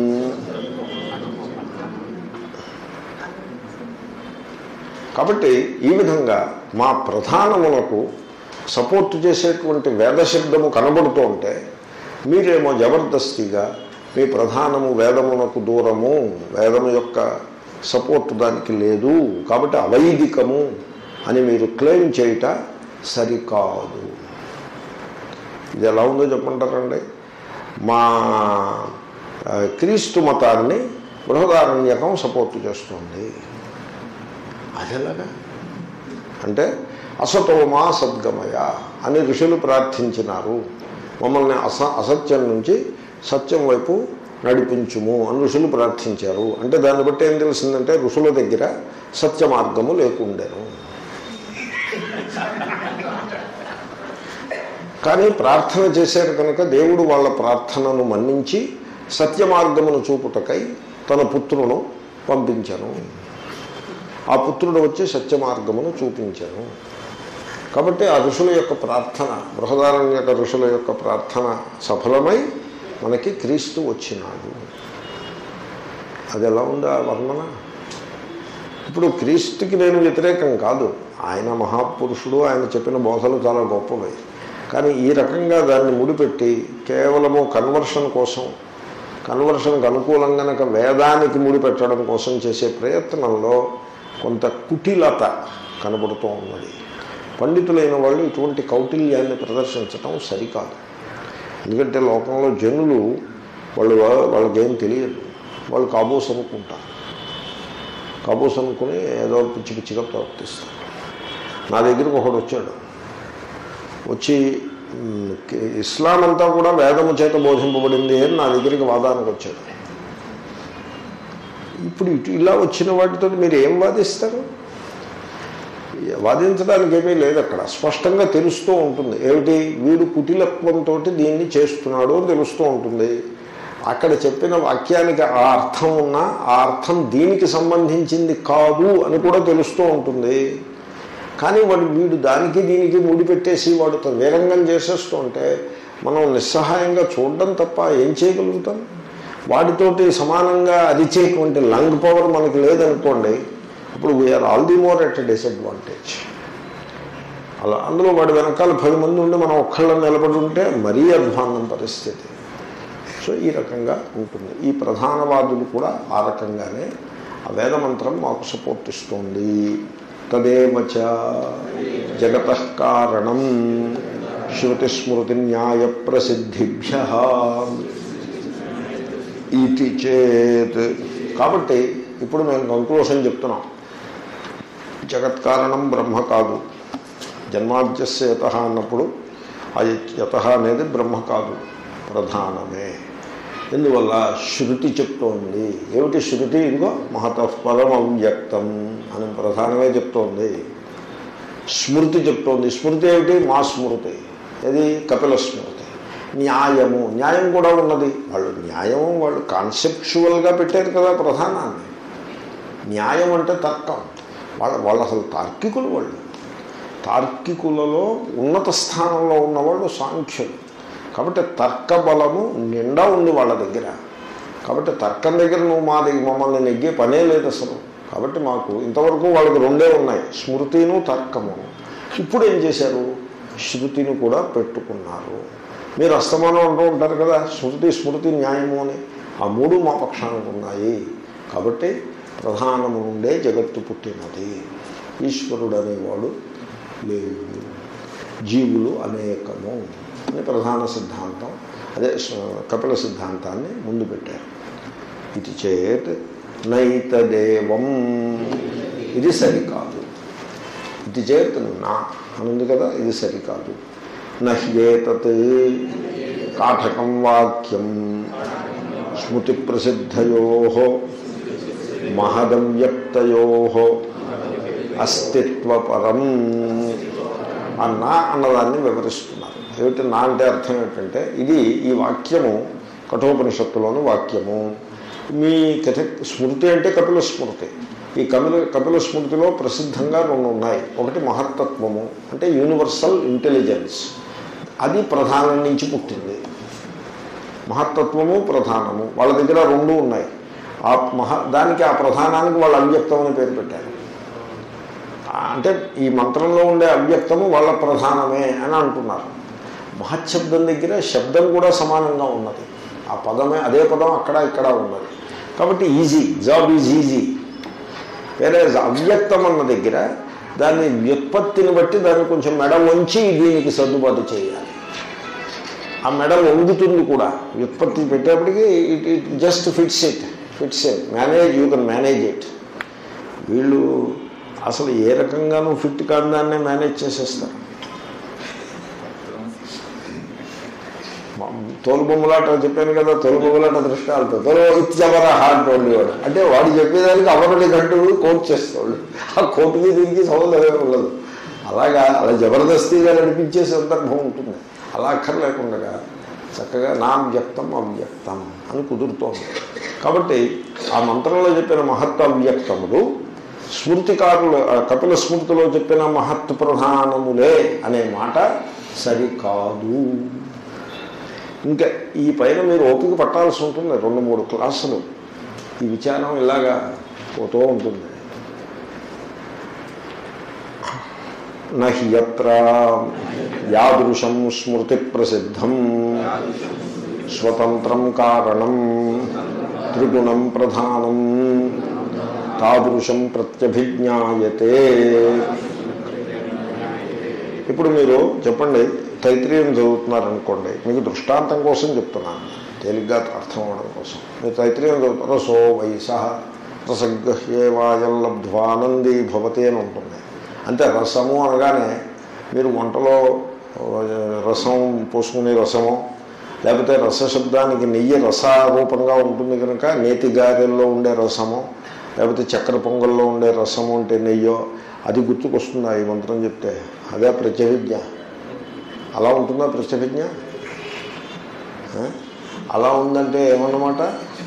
[SPEAKER 1] కాబట్టి ఈ విధంగా మా ప్రధానములకు సపోర్ట్ చేసేటువంటి వేదశబ్దము కనబడుతూ ఉంటే మీరేమో జబర్దస్తిగా మీ ప్రధానము వేదమునకు దూరము వేదము యొక్క సపోర్ట్ దానికి లేదు కాబట్టి అవైదికము అని మీరు క్లెయిమ్ చేయుట సరికాదు ఇది ఎలా ఉందో చెప్పంటారండి మా ఆ, క్రీస్తు మతాన్ని బృహదారణ్యకం సపోర్ట్ చేస్తుంది అదేలాగా అంటే అసతోమా సద్గమయ అని ఋషులు ప్రార్థించినారు మమ్మల్ని అస అసత్యం నుంచి సత్యం వైపు నడిపించుము అని ఋషులు ప్రార్థించారు అంటే దాన్ని బట్టి ఏం తెలిసిందంటే ఋషుల దగ్గర సత్య మార్గము లేకుండెను కానీ ప్రార్థన చేశారు కనుక దేవుడు వాళ్ళ ప్రార్థనను మన్నించి సత్య మార్గమును చూపుటకై తన పుత్రును పంపించను ఆ పుత్రుడు వచ్చి సత్య మార్గమును చూపించాను కాబట్టి ఆ ఋషుల యొక్క ప్రార్థన బృహదారణ్యక ఋషుల యొక్క ప్రార్థన సఫలమై మనకి క్రీస్తు వచ్చినాడు అది ఎలా ఉంది ఆ వర్ణన ఇప్పుడు క్రీస్తుకి నేను వ్యతిరేకం కాదు ఆయన మహాపురుషుడు ఆయన చెప్పిన బోధలు చాలా గొప్పవి కానీ ఈ రకంగా దాన్ని ముడిపెట్టి కేవలము కన్వర్షన్ కోసం కన్వర్షన్కి అనుకూలంగా కనుక వేదానికి ముడిపెట్టడం కోసం చేసే ప్రయత్నంలో కొంత కుటిలత కనబడుతూ ఉన్నది పండితులైన వాళ్ళు ఇటువంటి కౌటిల్యాన్ని ప్రదర్శించటం సరికాదు ఎందుకంటే లోకంలో జనులు వాళ్ళు వాళ్ళకేం తెలియదు వాళ్ళు కాబోస్ అనుకుంటారు కాబోస్ అనుకుని ఏదో పిచ్చి పిచ్చిగా ప్రవర్తిస్తారు నా దగ్గరికి ఒకడు వచ్చాడు వచ్చి మ్, ఇస్లాం అంతా కూడా వేదము చేత బోధింపబడింది అని నా దగ్గరికి వాదానికి వచ్చాడు ఇప్పుడు ఇటు ఇలా వచ్చిన వాటితో మీరు ఏం వాదిస్తారు వాదించడానికి ఏమీ లేదు అక్కడ స్పష్టంగా తెలుస్తూ ఉంటుంది ఏమిటి వీడు కుటిలత్వంతో దీన్ని చేస్తున్నాడు అని తెలుస్తూ ఉంటుంది అక్కడ చెప్పిన వాక్యానికి ఆ అర్థం ఉన్నా ఆ అర్థం దీనికి సంబంధించింది కాదు అని కూడా తెలుస్తూ ఉంటుంది కానీ వాడు వీడు దానికి దీనికి ముడిపెట్టేసి వాడు త- వీరంగం చేసేస్తుంటే మనం నిస్సహాయంగా చూడడం తప్ప ఏం చేయగలుగుతాం వాటితోటి సమానంగా అరిచేటువంటి లంగ్ పవర్ మనకి లేదనుకోండి అప్పుడు we are all the more at disadvantage అలా అందులో వాడి వెనకాల పది మంది ఉండి మనం ఒక్కళ్ళని నిలబడి ఉంటే మరీ అధ్వాన్నం పరిస్థితి సో ఈ రకంగా ఉంటుంది ఈ ప్రధానవాదులు కూడా ఆ రకంగానే ఆ వేదమంత్రం మాకు సపోర్ట్ ఇస్తుంది తదేవచ జగత కారణం శృతిస్మృతి న్యాయ ప్రసిద్ధిభ్య ఇది చేత్ కాబట్టి ఇప్పుడు మేము కంక్లూషన్ చెప్తున్నాం జగత్కారణం బ్రహ్మ కాదు జన్మాద్యస్య యత అన్నప్పుడు ఆ యత అనేది బ్రహ్మ కాదు ప్రధానమే ఎందువల్ల శృతి చెప్తోంది ఏమిటి శృతి ఇదిగో మహతఃపరం అవ్యక్తం అని ప్రధానమే చెప్తోంది స్మృతి చెప్తోంది స్మృతి ఏమిటి మా స్మృతి ఇది కపిల స్మృతి న్యాయము న్యాయం కూడా ఉన్నది వాళ్ళు న్యాయం వాళ్ళు కాన్సెప్చువల్గా పెట్టారు కదా ప్రధానాన్ని న్యాయం అంటే తర్కం వాళ్ళ వాళ్ళు అసలు తార్కికులు వాళ్ళు తార్కికులలో ఉన్నత స్థానంలో ఉన్నవాళ్ళు సాంఖ్యులు కాబట్టి తర్క బలము నిండా ఉంది వాళ్ళ దగ్గర కాబట్టి తర్కం దగ్గర నువ్వు మా దగ్గర మమ్మల్ని నెగ్గే పనే లేదు అసలు కాబట్టి మాకు ఇంతవరకు వాళ్ళకి రెండే ఉన్నాయి స్మృతిను తర్కము ఇప్పుడు ఏం చేశారు శృతిని కూడా పెట్టుకున్నారు మీరు అస్తమానం అంటూ ఉంటారు కదా స్మృతి స్మృతి న్యాయము అని ఆ మూడు మా పక్షానికి ఉన్నాయి కాబట్టి ప్రధానము నుండే జగత్తు పుట్టినది ఈశ్వరుడు అనేవాడు లేవు జీవులు అనేకము అని ప్రధాన సిద్ధాంతం అదే స- కపిల సిద్ధాంతాన్ని ముందు పెట్టారు ఇది చేత్ నైతదేవం ఇది సరికాదు ఇది చేత్ నా అనుంది కదా ఇది సరికాదు నహ్యేతత్ కాఠకం వాక్యం స్మృతి ప్రసిద్ధయో మహదవ్యక్తయో అస్తిత్వపరం అన్న అన్నదాన్ని వివరిస్తున్నారు ఏమిటి నా అంటే అర్థం ఏంటంటే ఇది ఈ వాక్యము కఠోపనిషత్తులోని వాక్యము మీ కథ స్మృతి అంటే కపిల స్మృతి ఈ కపిల కపిల స్మృతిలో ప్రసిద్ధంగా రెండు ఉన్నాయి ఒకటి మహత్తత్వము అంటే యూనివర్సల్ ఇంటెలిజెన్స్ అది ప్రధానం నుంచి పుట్టింది మహత్తత్వము ప్రధానము వాళ్ళ దగ్గర రెండు ఉన్నాయి ఆ మహ దానికి ఆ ప్రధానానికి వాళ్ళు అవ్యక్తం అని పేరు పెట్టారు ఆ, అంటే ఈ మంత్రంలో ఉండే అవ్యక్తము వాళ్ళ ప్రధానమే అని అంటున్నారు మహశబ్దం దగ్గర శబ్దం కూడా సమానంగా ఉన్నది ఆ పదమే అదే పదం అక్కడ ఇక్కడ ఉన్నది కాబట్టి ఈజీ జాబ్ ఈజ్ ఈజీ వేరే అవ్యక్తం అన్న దగ్గర దాన్ని వ్యుత్పత్తిని బట్టి దాన్ని కొంచెం మెడ వంచి దీనికి సర్దుబాటు చేయాలి ఆ మెడ వంగుతుంది కూడా వ్యుత్పత్తి పెట్టేప్పటికి it it just fits it fits it manage you can manage it వీళ్ళు అసలు ఏ రకంగానూ ఫిట్ కాని దాన్నే మేనేజ్ చేసేస్తారు తోలు బొమ్మలాట చెప్పాను కదా తోలు బొమ్మలాట దృష్టాలతో తోలు ఇత్యవర హార్ట్ ఉండేవాడు అంటే వాడు చెప్పేదానికి అవరుడి గంటు కోట్ చేస్తాడు ఆ కోటుకి దీనికి సంబంధం ఉండదు అలాగా అలా జబర్దస్తిగా నడిపించే సందర్భం ఉంటుంది అలా అక్కర్లేకుండా చక్కగా నా వ్యక్తం అవ్యక్తం అని కుదురుతోంది కాబట్టి ఆ మంత్రంలో చెప్పిన మహత్వ అవ్యక్తములు స్మృతికారులు ఆ కపిల స్మృతిలో చెప్పిన మహత్ ప్రధానములే అనే మాట సరికాదు ఇంకా ఈ పైన మీరు ఓపిక పట్టాల్సి ఉంటుంది రెండు మూడు క్లాసులు ఈ విచారం ఇలాగా పోతూ ఉంటుంది నహ్యత్ర యాదృశం స్మృతి ప్రసిద్ధం స్వతంత్రం కారణం త్రిగుణం ప్రధానం తాదృశం ప్రత్యభిజ్ఞాయతే ఇప్పుడు మీరు చెప్పండి తైత్రీయం చదువుతున్నారనుకోండి మీకు దృష్టాంతం కోసం చెప్తున్నాను తేలిగ్గా అర్థం అవడం కోసం మీరు తైత్రీయం చదువుతారు రసో వయస రసగృహ్యేవాయల్లబ్ధ్వానందీ భవతి అని ఉంటుంది అంటే రసము అనగానే మీరు వంటలో రసం పోసుకునే రసము లేకపోతే రసశబ్దానికి నెయ్యి రసారూపంగా ఉంటుంది కనుక నేతి గారెల్లో ఉండే రసము లేకపోతే చక్కెర పొంగల్లో ఉండే రసము అంటే నెయ్యో అది గుర్తుకొస్తుందా ఈ మంత్రం చెప్తే అదే ప్రత్యవిజ్ఞ అలా ఉంటుందా ప్రత్యభిజ్ఞ ఆ? అలా ఉందంటే ఏమన్నమాట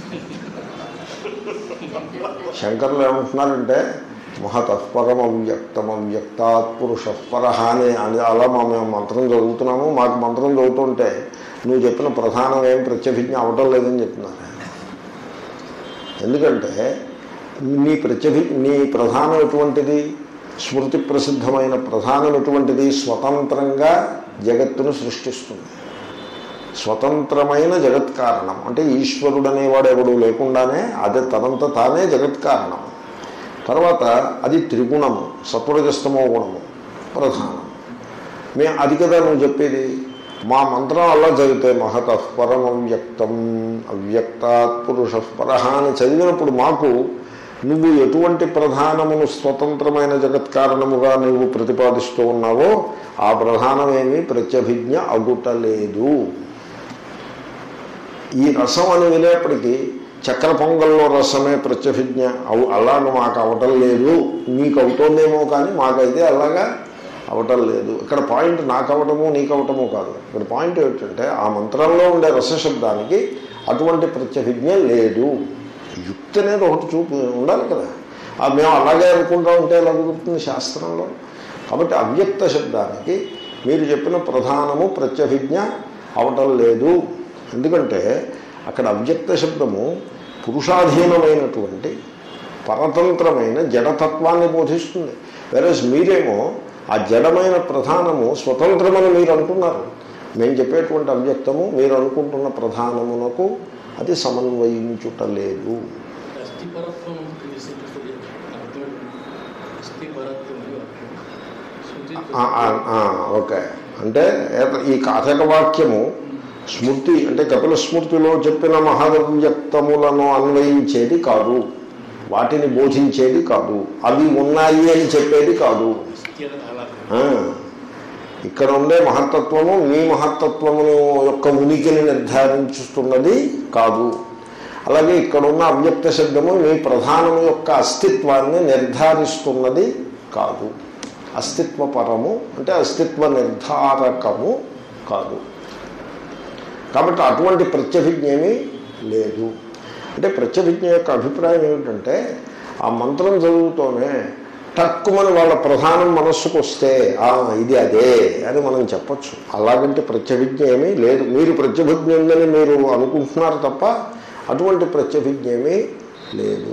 [SPEAKER 1] శంకర్లు ఏమంటున్నారంటే మహతఃపరం అవ్యక్తం అవ్యక్తాత్ పురుషపర అని అని అలా మా మేము మంత్రం చదువుతున్నాము మాకు మంత్రం చదువుతుంటే నువ్వు చెప్పిన ప్రధానం ఏం ప్రత్యభిజ్ఞ అవటం లేదని చెప్తున్నారు ఎందుకంటే నీ ప్రత్యభి నీ ప్రధానం ఎటువంటిది స్మృతి ప్రసిద్ధమైన ప్రధానం ఎటువంటిది స్వతంత్రంగా జగత్తును సృష్టిస్తుంది స్వతంత్రమైన జగత్ కారణం అంటే ఈశ్వరుడు అనేవాడు ఎవడు లేకుండానే అదే తనంత తానే జగత్ కారణం తర్వాత అది త్రిగుణము సత్వరజస్తమో గుణము ప్రధానం మే అది కదా నువ్వు చెప్పేది మా మంత్రం అలా చదివితే మహత పరం అవ్యక్తం అవ్యక్తాత్ పురుష పరహ అని చదివినప్పుడు మాకు నువ్వు ఎటువంటి ప్రధానమును స్వతంత్రమైన జగత్కారణముగా నువ్వు ప్రతిపాదిస్తూ ఉన్నావో ఆ ప్రధానమేమీ ప్రత్యభిజ్ఞ అగుటలేదు ఈ రసం అని వినేప్పటికీ చక్కెర పొంగల్లో రసమే ప్రత్యభిజ్ఞ అవు అలాగ మాకు అవటం లేదు నీకు అవుతోందేమో కానీ మాకైతే అలాగా అవటం లేదు ఇక్కడ పాయింట్ నాకు అవటము నీకు అవటము కాదు ఇక్కడ పాయింట్ ఏమిటంటే ఆ మంత్రంలో ఉండే రసశబ్దానికి అటువంటి ప్రత్యభిజ్ఞ లేదు యుక్తి అనేది ఒకటి చూపు ఉండాలి కదా ఆ మేము అలాగే అనుకుంటా ఉంటే ఎలా కుదురుతుంది శాస్త్రంలో కాబట్టి అవ్యక్త శబ్దానికి మీరు చెప్పిన ప్రధానము ప్రత్యభిజ్ఞ అవటం లేదు ఎందుకంటే అక్కడ అవ్యక్త శబ్దము పురుషాధీనమైనటువంటి పరతంత్రమైన జడతత్వాన్ని బోధిస్తుంది వెరస్ మీరేమో ఆ జడమైన ప్రధానము స్వతంత్రమని మీరు అంటున్నారు మేము చెప్పేటువంటి అవ్యక్తము మీరు అనుకుంటున్న ప్రధానమునకు అది సమన్వయించుటలేదు
[SPEAKER 2] అస్థిపరత్వం తెలిసింది అర్థం అస్థిపరత్వం అని వాక్యం శృతి
[SPEAKER 1] ఆ, ఆ, ఆ, ఓకే అంటే ఏత- ఈ కాథక వాక్యము స్మృతి అంటే కపిల స్మృతిలో చెప్పిన మహావ్యక్తములను అన్వయించేది కాదు వాటిని బోధించేది కాదు అవి ఉన్నాయి అని చెప్పేది కాదు
[SPEAKER 2] అస్థిర అలా
[SPEAKER 1] ఆ, ఇక్కడ ఉండే మహత్తత్వము మీ మహత్తత్వమును యొక్క ఉనికిని నిర్ధారించుతున్నది కాదు అలాగే ఇక్కడ ఉన్న అవ్యక్త శబ్దము మీ ప్రధానము యొక్క అస్తిత్వాన్ని నిర్ధారిస్తున్నది కాదు అస్తిత్వ పరము అంటే అస్తిత్వ నిర్ధారకము కాదు కాబట్టి అటువంటి ప్రత్యభిజ్ఞేమీ లేదు అంటే ప్రత్యభిజ్ఞ యొక్క అభిప్రాయం ఏమిటంటే ఆ మంత్రం చదువుతూనే తక్కువని వాళ్ళ ప్రధానం మనస్సుకు వస్తే "ఆ, ఇది అదే అని మనం చెప్పచ్చు అలాగంటే ప్రత్యభిజ్ఞ ఏమీ లేదు మీరు ప్రత్యభిజ్ఞ ఉందని మీరు అనుకుంటున్నారు తప్ప అటువంటి ప్రత్యభిజ్ఞ ఏమీ లేదు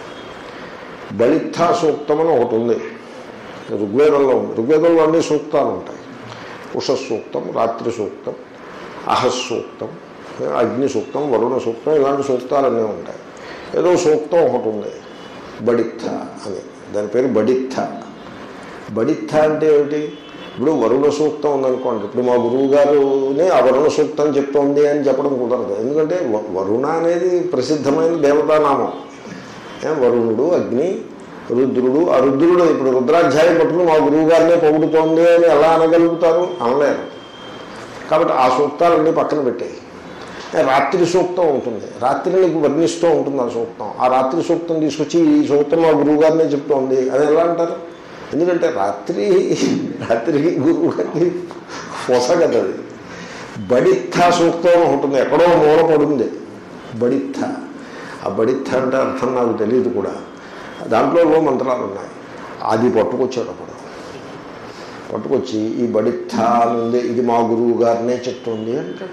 [SPEAKER 1] బలిత్థా సూక్తం అని ఒకటి ఉంది ఋగ్వేదంలో ఉంది ఋగ్వేదంలో అన్ని సూక్తాలు ఉంటాయి ఉష సూక్తం రాత్రి సూక్తం అహస్ సూక్తం అగ్ని సూక్తం వరుణ సూక్తం ఇలాంటి సూక్తాలన్నీ ఉంటాయి ఏదో సూక్తం ఒకటి ఉంది బడిత్థ అని దాని పేరు బడిత్థ బడిత్థ అంటే ఏమిటి ఇప్పుడు వరుణ సూక్తం ఉందనుకోండి ఇప్పుడు మా గురువు గారునే ఆ వరుణ సూక్తం చెప్తోంది అని చెప్పడం కుదరదు ఎందుకంటే వ- వరుణ అనేది ప్రసిద్ధమైన దేవతానామం ఏ, వరుణుడు అగ్ని రుద్రుడు ఆ రుద్రుడు ఇప్పుడు రుద్రాధ్యాయం పట్టుకుని మా గురువు గారినే పొగుడుతోంది అని ఎలా అనగలుగుతారు అనలేరు కాబట్టి ఆ సూక్తాలన్నీ పక్కన పెట్టాయి రాత్రి సూక్తం ఉంటుంది రాత్రిని వర్ణిస్తూ ఉంటుంది ఆ సూక్తం ఆ రాత్రి సూక్తం తీసుకొచ్చి ఈ సూక్తం మా గురువు గారినే చెప్తోంది అది ఎలా అంటారు ఎందుకంటే రాత్రి రాత్రికి గురువు గారికి పొసగదది బడిత్థ సూక్తం అని ఉంటుంది ఎక్కడో మూల పడుంది బడిత్థ ఆ బడిత్థ అంటే అర్థం నాకు తెలియదు కూడా దాంట్లో ఏవో మంత్రాలు ఉన్నాయి అది పట్టుకొచ్చాడు అప్పుడు పట్టుకొచ్చి ఈ బడిత్థ అని ఉంది ఇది మా గురువు గారినే చెప్తుంది అంటాడు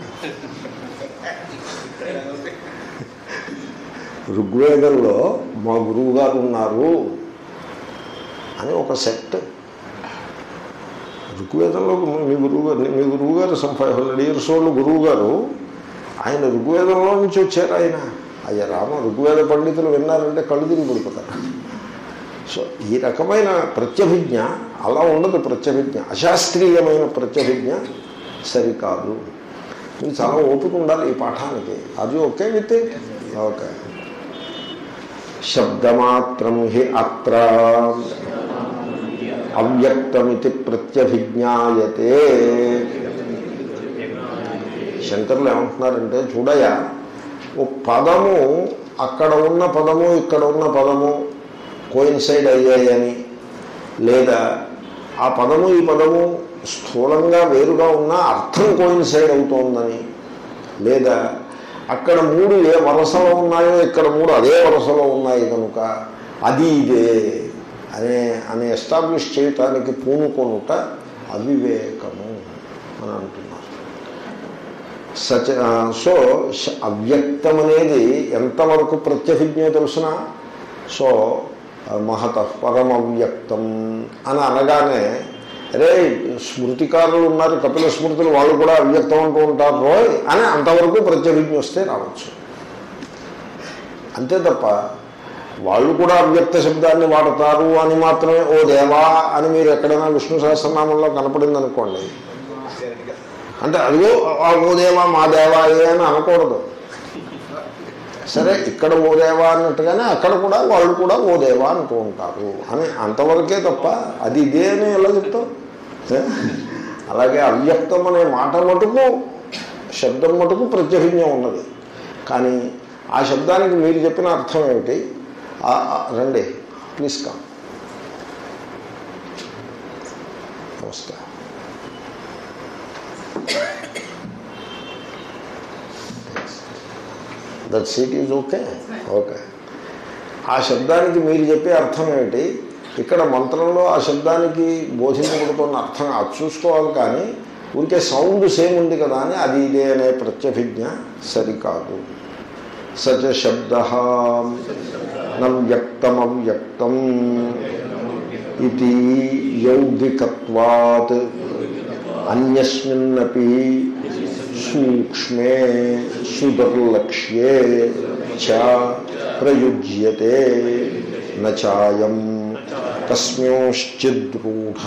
[SPEAKER 1] ఋగ్వేదంలో మా గురువు గారు ఉన్నారు అని ఒక సెట్ ఋగ్వేదంలో మీ గురువు గారు మీ గురువు గారు some five hundred years old గురువు గారు ఆయన ఋగ్వేదంలో నుంచి వచ్చారు ఆయన అయ్య రామ ఋగ్వేద పండితులు విన్నారంటే కళ్ళు తిరిగి పడిపోతారు సో ఈ రకమైన ప్రత్యభిజ్ఞ అలా ఉండదు ప్రత్యభిజ్ఞ అశాస్త్రీయమైన ప్రత్యభిజ్ఞ సరికాదు మీకు చాలా ఓపిక ఉండాలి ఈ పాఠానికి అది ఓకే విత్ ఓకే శబ్దమాత్రం హి అత్ర అవ్యక్తమితి ప్రత్యభిజ్ఞాయతే శంకర్లు ఏమంటున్నారంటే చూడయా ఓ పదము అక్కడ ఉన్న పదము ఇక్కడ ఉన్న పదము కోయిన్సైడ్ అయ్యాయని లేదా ఆ పదము ఈ పదము స్థూలంగా వేరుగా ఉన్నా అర్థం కోయిన్సైడ్ అవుతోందని లేదా అక్కడ మూడు ఏ వరసలో ఉన్నాయో ఇక్కడ మూడు అదే వరసలో ఉన్నాయి కనుక అది ఇదే అనే అని ఎస్టాబ్లిష్ చేయటానికి పూనుకొనుట అవివేకము అని అంటున్నారు సచ ఆ, సో శ- అవ్యక్తం అనేది ఎంతవరకు ప్రత్యభిజ్ఞో తెలుసిన సో ఆ, మహత పరమవ్యక్తం అని అనగానే అరే స్మృతికారులు ఉన్నారు కపిల స్మృతులు వాళ్ళు కూడా అవ్యక్తం అంటూ ఉంటారు రోయ్ అని అంతవరకు ప్రత్యభిజ్ఞ వస్తే రావచ్చు అంతే తప్ప వాళ్ళు కూడా అవ్యక్త శబ్దాన్ని వాడతారు అని మాత్రమే ఓ దేవా అని మీరు ఎక్కడైనా విష్ణు సహస్రనామంలో కనపడింది అనుకోండి అంటే అదిగో ఆ ఓ దేవా మా దేవా ఏ అని అనకూడదు సరే ఇక్కడ ఓ దేవా అన్నట్టుగానే అక్కడ కూడా వాళ్ళు కూడా ఓ దేవా అంటూ ఉంటారు అని అంతవరకే తప్ప అది ఇదే అని ఎలా చెప్తాం ఏ? అలాగే అవ్యక్తం అనే మాట మటుకు శబ్దం మటుకు ప్రత్యభిజ్ఞం ఉన్నది కానీ ఆ శబ్దానికి మీరు చెప్పిన అర్థం ఏమిటి ఆ- ఆ- రండి ప్లీజ్ కమ్ నమస్కారం that seat is okay okay ఆ శబ్దానికి మీరు చెప్పే అర్థం ఏమిటి ఇక్కడ మంత్రంలో ఆ శబ్దానికి బోధించబడుతున్న అర్థం అది చూసుకోవాలి కానీ ఊరికే సౌండ్ సేమ్ ఉంది కదా అని అది ఇదే అనే ప్రత్యభిజ్ఞ సరికాదు సచ శబ్ద నవ్యక్తమవ్యక్తం ఇది యౌగికత్వాత్ అన్యస్మిన్నపి సూక్ష్మే సుదర్లక్ష్యే చ ప్రయుజ్యతే నచాయం కస్మింశ్చిద్రూఢ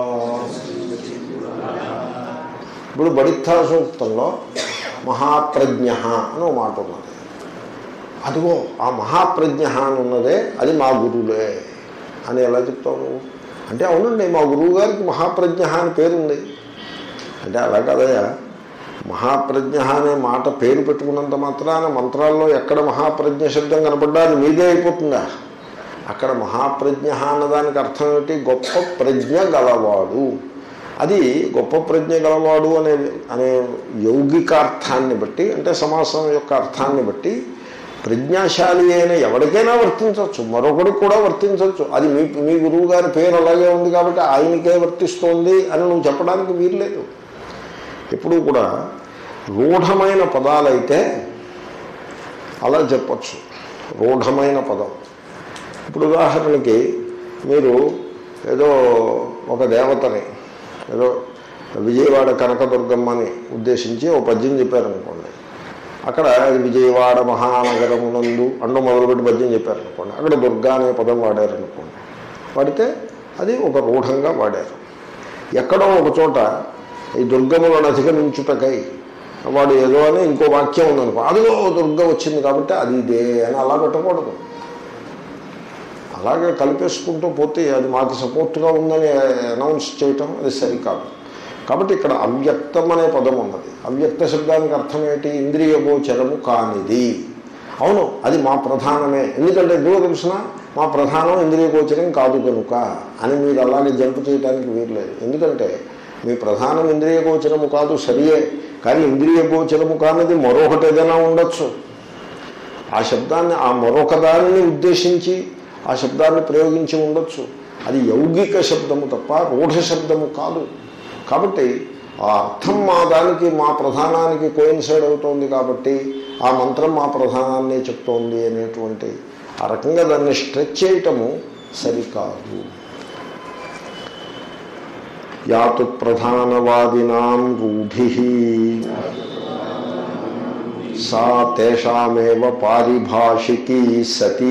[SPEAKER 1] ఇప్పుడు బడిత్తా సూక్తంలో మహాప్రజ్ఞ అని ఒక మాట ఉన్నది అదిగో ఆ మహాప్రజ్ఞ అని ఉన్నదే అది మా గురువులే అని ఎలా చెప్తావు నువ్వు అంటే అవునండి మా గురువు గారికి మహాప్రజ్ఞ అని పేరుంది అంటే అలా కాదయ్యా మహాప్రజ్ఞ అనే మాట పేరు పెట్టుకున్నంత మాత్రాన మంత్రాల్లో ఎక్కడ మహాప్రజ్ఞ శబ్దం కనపడ్డా అది మీదే అయిపోతుందా అక్కడ మహాప్రజ్ఞ అన్నదానికి అర్థం ఏమిటి గొప్ప ప్రజ్ఞ గలవాడు అది గొప్ప ప్రజ్ఞ గలవాడు అనే అనే యౌగికార్థాన్ని బట్టి అంటే సమాసం యొక్క అర్థాన్ని బట్టి ప్రజ్ఞాశాలి అయిన ఎవరికైనా వర్తించవచ్చు మరొకరికి కూడా వర్తించవచ్చు అది మీ మీ గురువు గారి పేరు అలాగే ఉంది కాబట్టి ఆయనకే వర్తిస్తోంది అని నువ్వు చెప్పడానికి వీల్లేదు ఎప్పుడూ కూడా రూఢమైన పదాలైతే అలా చెప్పచ్చు రూఢమైన పదం ఇప్పుడు ఉదాహరణకి మీరు ఏదో ఒక దేవతని ఏదో విజయవాడ కనకదుర్గమ్మని ఉద్దేశించి ఒక పద్యం చెప్పారనుకోండి అక్కడ విజయవాడ మహానగరమునందు అండు మొదలుపెట్టి పద్యం చెప్పారనుకోండి అక్కడ దుర్గా అనే పదం వాడారనుకోండి వాడితే అది ఒక రూఢంగా వాడారు ఎక్కడో ఒక చోట ఈ దుర్గములను అధిగమించుటకై వాడు ఏదో అని ఇంకో వాక్యం ఉందనుకో అదిగో దుర్గ వచ్చింది కాబట్టి అది ఇదే అని అలా పెట్టకూడదు అలాగే కలిపేసుకుంటూ పోతే అది మాకు సపోర్ట్గా ఉందని అనౌన్స్ చేయటం అది సరికాదు కాబట్టి ఇక్కడ అవ్యక్తం అనే పదం ఉన్నది అవ్యక్త శబ్దానికి అర్థం ఏంటి ఇంద్రియ గోచరము కానిది అవును అది మా ప్రధానమే ఎందుకంటే ఎందుకో తెలిసిన మా ప్రధానం ఇంద్రియ గోచరం కాదు కనుక అని మీరు అలాగే జంపు చేయడానికి వీర్లేదు ఎందుకంటే మీ ప్రధానం ఇంద్రియ గోచరము కాదు సరియే కానీ ఇంద్రియ గోచరము కానిది మరొకటి ఏదైనా ఉండొచ్చు ఆ శబ్దాన్ని ఆ మరొక దానిని ఉద్దేశించి ఆ శబ్దాన్ని ప్రయోగించి ఉండొచ్చు అది యౌగిక శబ్దము తప్ప రూఢ శబ్దము కాదు కాబట్టి ఆ అర్థం మా దానికి మా ప్రధానానికి కోయిన్సైడ్ అవుతోంది కాబట్టి ఆ మంత్రం మా ప్రధానాన్ని చెప్తోంది అనేటువంటి ఆ రకంగా దాన్ని స్ట్రెచ్ చేయటము సరికాదు యాతు ప్రధానవాదినాం రూఢి సా తేషామేవ పారిభాషికీ సతీ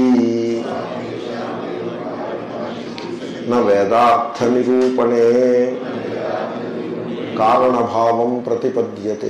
[SPEAKER 1] న వేదార్థ నిరూపణే కారణభావం ప్రతిపద్యతే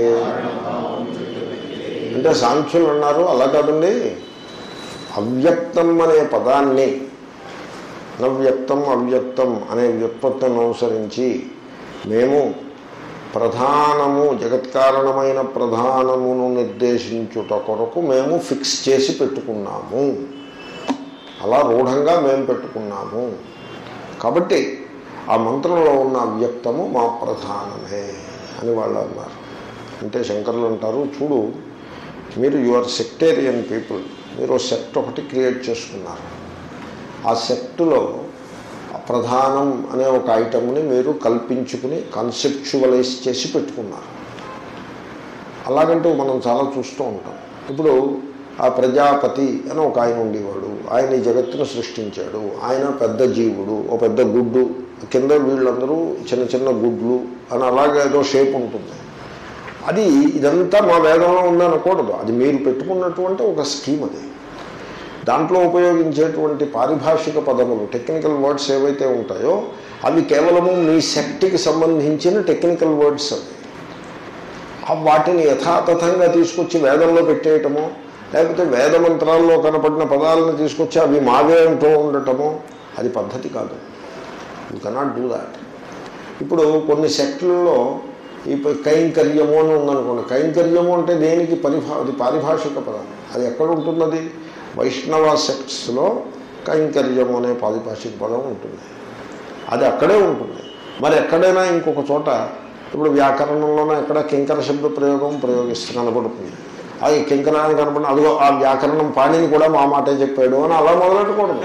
[SPEAKER 1] అంటే సాంఖ్యులు అన్నారు అలా కాదండి అవ్యక్తం అనే పదాన్ని నవ్యక్తం అవ్యక్తం అనే వ్యుత్పత్తిని అనుసరించి మేము ప్రధానము జగత్కారణమైన ప్రధానమును నిర్దేశించుట కొరకు మేము ఫిక్స్ చేసి పెట్టుకున్నాము అలా రూఢంగా మేము పెట్టుకున్నాము కాబట్టి ఆ మంత్రంలో ఉన్న అవ్యక్తము మా ప్రధానమే అని వాళ్ళు అన్నారు అంటే శంకర్లు అంటారు చూడు మీరు యువర్ సెక్టేరియన్ పీపుల్ మీరు సెక్ట్ ఒకటి క్రియేట్ చేసుకున్నారు ఆ సెక్టులో ప్రధానం అనే ఒక ఐటమ్ని మీరు కల్పించుకుని కాన్సెప్చువలైజ్ చేసి పెట్టుకున్నారు అలాగంటూ మనం చాలా చూస్తూ ఉంటాం ఇప్పుడు ఆ ప్రజాపతి అని ఒక ఆయన ఉండేవాడు ఆయన ఈ జగత్తును సృష్టించాడు ఆయన పెద్ద జీవుడు ఓ పెద్ద గుడ్డు కింద వీళ్ళందరూ చిన్న చిన్న గుడ్లు అని అలాగే ఏదో షేప్ ఉంటుంది అది ఇదంతా మా వేదంలో ఉందనకూడదు అది మీరు పెట్టుకున్నటువంటి ఒక స్కీమ్ అది దాంట్లో ఉపయోగించేటువంటి పారిభాషిక పదములు టెక్నికల్ వర్డ్స్ ఏవైతే ఉంటాయో అవి కేవలము మీ శక్తికి సంబంధించిన టెక్నికల్ వర్డ్స్ అవి ఆ వాటిని యథాతథంగా తీసుకొచ్చి వేదంలో పెట్టేయటము లేకపోతే వేద మంత్రాల్లో కనపడిన పదాలను తీసుకొచ్చి అవి మావే అంటూ ఉండటము అది పద్ధతి కాదు యూ కెనాట్ డూ దాట్ ఇప్పుడు కొన్ని సెక్టులలో ఈ ప- కైంకర్యము అని ఉందనుకోండి కైంకర్యము అంటే దేనికి పరిభా అది పారిభాషిక పదం అది ఎక్కడ ఉంటున్నది వైష్ణవ సెక్ట్స్లో కైంకర్యము అనే పారిభాషిక పదం ఉంటుంది అది అక్కడే ఉంటుంది మరి ఎక్కడైనా ఇంకొక చోట ఇప్పుడు వ్యాకరణంలోనే ఎక్కడ కింకర శబ్ద ప్రయోగం ప్రయోగిస్తూ కనపడుతుంది అది కింకరాన్ని కనపడిన అదిగో ఆ వ్యాకరణం పాణిని కూడా మా మాటే చెప్పాడు అని అలా మొదలెట్టకూడదు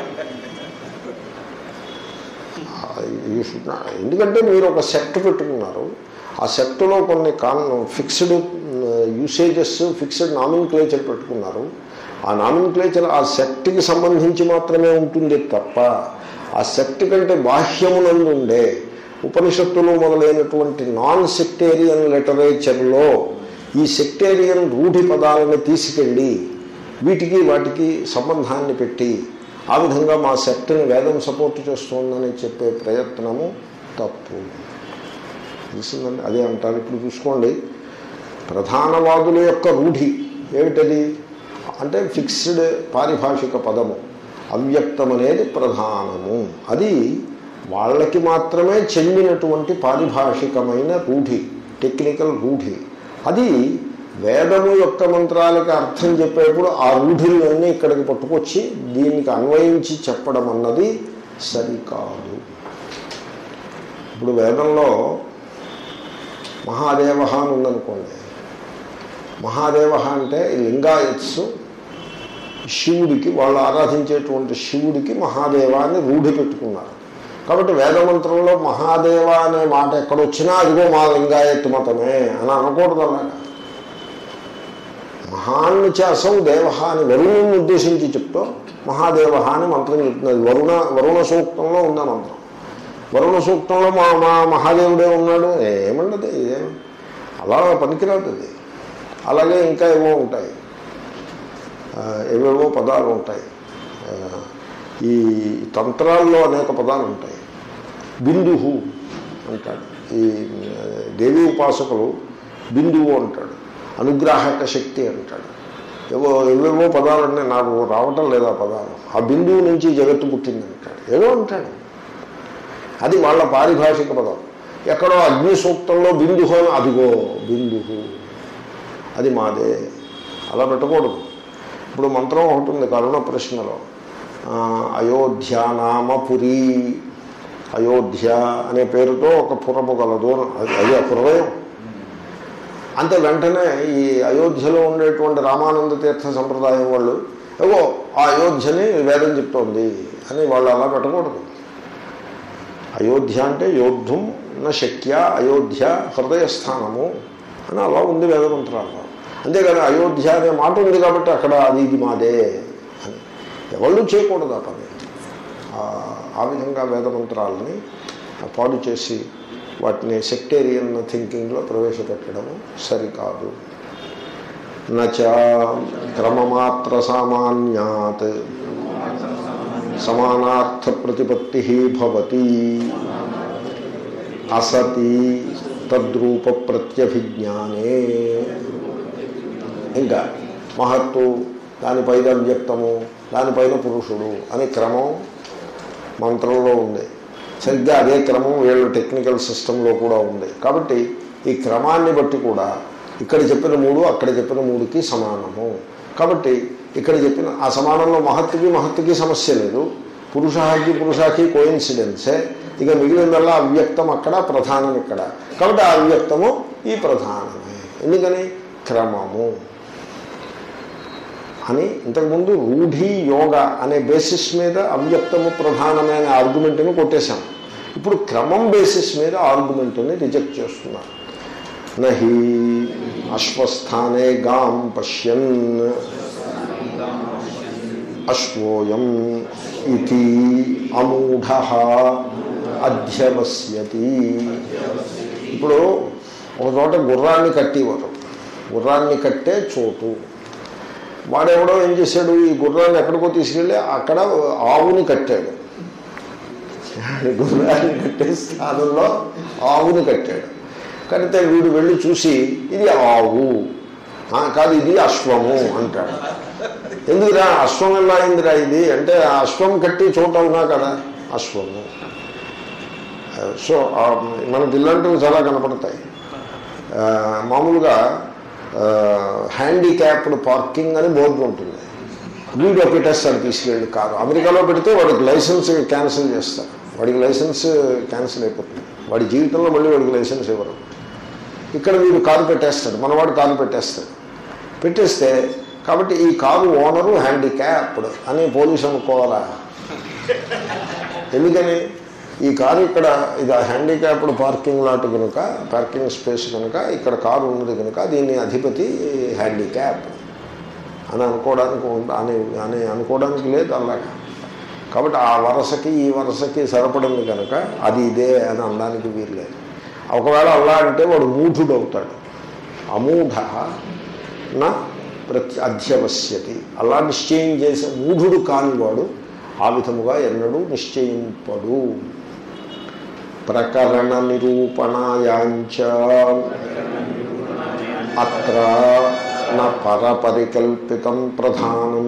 [SPEAKER 1] యూ షుడ్ నాట్ ఎందుకంటే మీరు ఒక సెక్ట్ పెట్టుకున్నారు ఆ సెక్ట్లో కొన్ని కాన్ fixed usages fixed nomenclature పెట్టుకున్నారు ఆ నామిన్ క్లేచర్ ఆ సెక్ట్కి సంబంధించి మాత్రమే ఉంటుంది తప్ప ఆ సెక్ట్ కంటే బాహ్యమునందు ఉండే ఉపనిషత్తులు మొదలైనటువంటి నాన్ సెక్టేరియన్ లిటరేచర్లో ఈ సెక్టేరియన్ రూఢి పదాలను తీసుకెళ్ళి వీటికి వాటికి సంబంధాన్ని పెట్టి ఆ విధంగా మా సెక్ట్ని వేదం సపోర్ట్ చేస్తోందని చెప్పే ప్రయత్నము తప్పు తెలిసిందండి అదే అంటారు ఇప్పుడు చూసుకోండి ప్రధానవాదుల యొక్క రూఢి ఏమిటది అంటే ఫిక్స్డ్ పారిభాషిక పదము అవ్యక్తం అనేది ప్రధానము అది వాళ్ళకి మాత్రమే చెందినటువంటి పారిభాషికమైన రూఢి టెక్నికల్ రూఢి అది వేదము యొక్క మంత్రాలకి అర్థం చెప్పేప్పుడు ఆ రూఢులన్నీ ఇక్కడికి పట్టుకొచ్చి దీనికి అన్వయించి చెప్పడం అన్నది సరికాదు ఇప్పుడు వేదంలో మహాదేవ అని ఉందనుకోండి మహాదేవ అంటే ఈ లింగాయత్స్ శివుడికి వాళ్ళు ఆరాధించేటువంటి శివుడికి మహాదేవ అని రూఢి పెట్టుకున్నారు కాబట్టి వేదమంత్రంలో మహాదేవ అనే మాట ఎక్కడొచ్చినా అదిగో మా లింగాయత్ మతమే అని అనకూడదు అలాగా మహాన్ని చేసం దేవ అని వరుణుని ఉద్దేశించి చెప్తూ మహాదేవ అని మంత్రం చెప్తున్నది వరుణ వరుణ సూక్తంలో ఉందా మంత్రం వరుణ సూక్తంలో మా మా మహాదేవుడే ఉన్నాడు ఏమండదు ఇదేం అలా పనికిరాదు అది అలాగే ఇంకా ఏవో ఉంటాయి ఆ, ఏవేవో పదాలు ఉంటాయి ఆ, ఈ తంత్రాల్లో అనేక పదాలు ఉంటాయి బిందువు అంటాడు ఈ ఆ, దేవీ ఉపాసకులు బిందువు అంటాడు అనుగ్రాహక శక్తి అంటాడు ఏవో ఏవేవో పదాలన్నీ నాకు రావటం లేదు ఆ పదాలు ఆ బిందువు నుంచి జగత్తు పుట్టింది అంటాడు ఏదో అంటాడు అది వాళ్ళ పారిభాషిక పదం ఎక్కడో అగ్ని సూక్తంలో బిందుహు అని అదిగో బిందుహు అది మాదే అలా పెట్టకూడదు ఇప్పుడు మంత్రం ఒకటి ఉంది కరుణ ప్రశ్నలో ఆ, అయోధ్యానామ పురి అయోధ్య అనే పేరుతో ఒక పురము గలదు అది అది ఆ పురవయం అంతే వెంటనే ఈ అయోధ్యలో ఉండేటువంటి రామానంద తీర్థ సంప్రదాయం వాళ్ళు ఏవో ఆ అయోధ్యని వేదం చెప్తోంది అని వాళ్ళు అలా పెట్టకూడదు అయోధ్య అంటే యోద్ధం న శక్య అయోధ్య హృదయస్థానము అని అలా ఉంది వేదమంత్రాల్లో అంతేగాని అయోధ్య అనే మాట ఉంది కాబట్టి అక్కడ అది ఇది మాదే అని ఎవళ్ళు చేయకూడదు ఆ పని ఆ- ఆ విధంగా వేదమంత్రాలని పాడు చేసి వాటిని సెక్టేరియన్ థింకింగ్లో ప్రవేశపెట్టడము సరికాదు నచ క్రమమాత్ర సామాన్యాత్ సమానార్థ ప్రతిపత్తి భవతి అసతి తద్రూప ప్రత్యభిజ్ఞానే ఇంకా మహత్తు దానిపైన వ్యక్తము దానిపైన పురుషుడు అనే క్రమం మంత్రంలో ఉంది సరిగ్గా అదే క్రమం వీళ్ళ టెక్నికల్ సిస్టంలో కూడా ఉంది కాబట్టి ఈ క్రమాన్ని బట్టి కూడా ఇక్కడ చెప్పిన మూడు అక్కడ చెప్పిన మూడుకి సమానము కాబట్టి ఇక్కడ చెప్పిన ఆ సమానంలో మహత్తుకి మహత్తుకి సమస్య లేదు పురుషాకి పురుషాకి కోయిన్సిడెన్సే ఇక మిగిలిందల్లా అవ్యక్తం అక్కడ ప్రధానం ఇక్కడ కాబట్టి ఆ అవ్యక్తము ఈ ప్రధానమే ఎందుకని క్రమము అని ఇంతకుముందు రూఢి యోగ అనే బేసిస్ మీద అవ్యక్తము ప్రధానమే అనే ఆర్గ్యుమెంట్ని కొట్టేశాం ఇప్పుడు క్రమం బేసిస్ మీద ఆర్గ్యుమెంట్ని రిజెక్ట్ చేస్తున్నారు నహి అశ్వస్థానే గాం పశ్యన్ అశ్వోయం ఇది అమూఢ అధ్యవస్యతి ఇప్పుడు ఒక చోట గుర్రాన్ని కట్టేవారు గుర్రాన్ని కట్టే చోటు వాడెవడో ఏం చేశాడు ఈ గుర్రాన్ని ఎక్కడికో తీసుకెళ్ళి అక్కడ ఆవుని కట్టాడు గుర్రాన్ని కట్టే స్థానంలో ఆవుని కట్టాడు కడితే వీడు వెళ్ళి చూసి ఇది ఆవు "ఆ, కాదు ఇది అశ్వము అంటాడు ఎందుకురా అశ్వం ఎలా అయిందిరా ఇది అంటే ఆ అశ్వం కట్టి చోట ఉన్నా కదా అశ్వము సో ఆ, మనకి ఇలాంటివి చాలా కనపడతాయి ఆ, మామూలుగా హ్యాండిక్యాప్డ్ పార్కింగ్ అని బోర్డు ఉంటుంది వీడియో పెట్టేస్తారు తీసుకెళ్ళి కారు అమెరికాలో పెడితే వాడికి లైసెన్స్ క్యాన్సిల్ చేస్తారు వాడికి లైసెన్స్ క్యాన్సిల్ అయిపోతుంది వాడి జీవితంలో మళ్ళీ వాడికి లైసెన్స్ ఇవ్వరు ఇక్కడ వీడు కారు పెట్టేస్తాడు మనవాడు కారు పెట్టేస్తాడు పెట్టేస్తే కాబట్టి ఈ కారు ఓనరు హ్యాండిక్యాప్డ్ అని పోలీసు అనుకోవాలా ఎందుకని ఈ కారు ఇక్కడ ఇది హ్యాండిక్యాప్డ్ పార్కింగ్ లాట్ కనుక పార్కింగ్ స్పేస్ కనుక ఇక్కడ కారు ఉన్నది కనుక దీని అధిపతి హ్యాండిక్యాప్ అని అనుకోవడానికి ఉంద- అని అని అనుకోవడానికి లేదు అలాగా కాబట్టి ఆ వరసకి ఈ వరసకి సరిపడింది కనుక అది ఇదే అని అనడానికి వీలు లేదు ఒకవేళ అలా అంటే వాడు మూఢుడు అవుతాడు అమూఢ నా ప్రత్య అధ్యవశ్యతి అలా నిశ్చయం చేసే మూఢుడు కానివాడు ఆ విధముగా ఎన్నడూ నిశ్చయింపడు ప్రకరణ నిరూపణాయాంచ అత్ర న పరపరికల్పితం ప్రధానం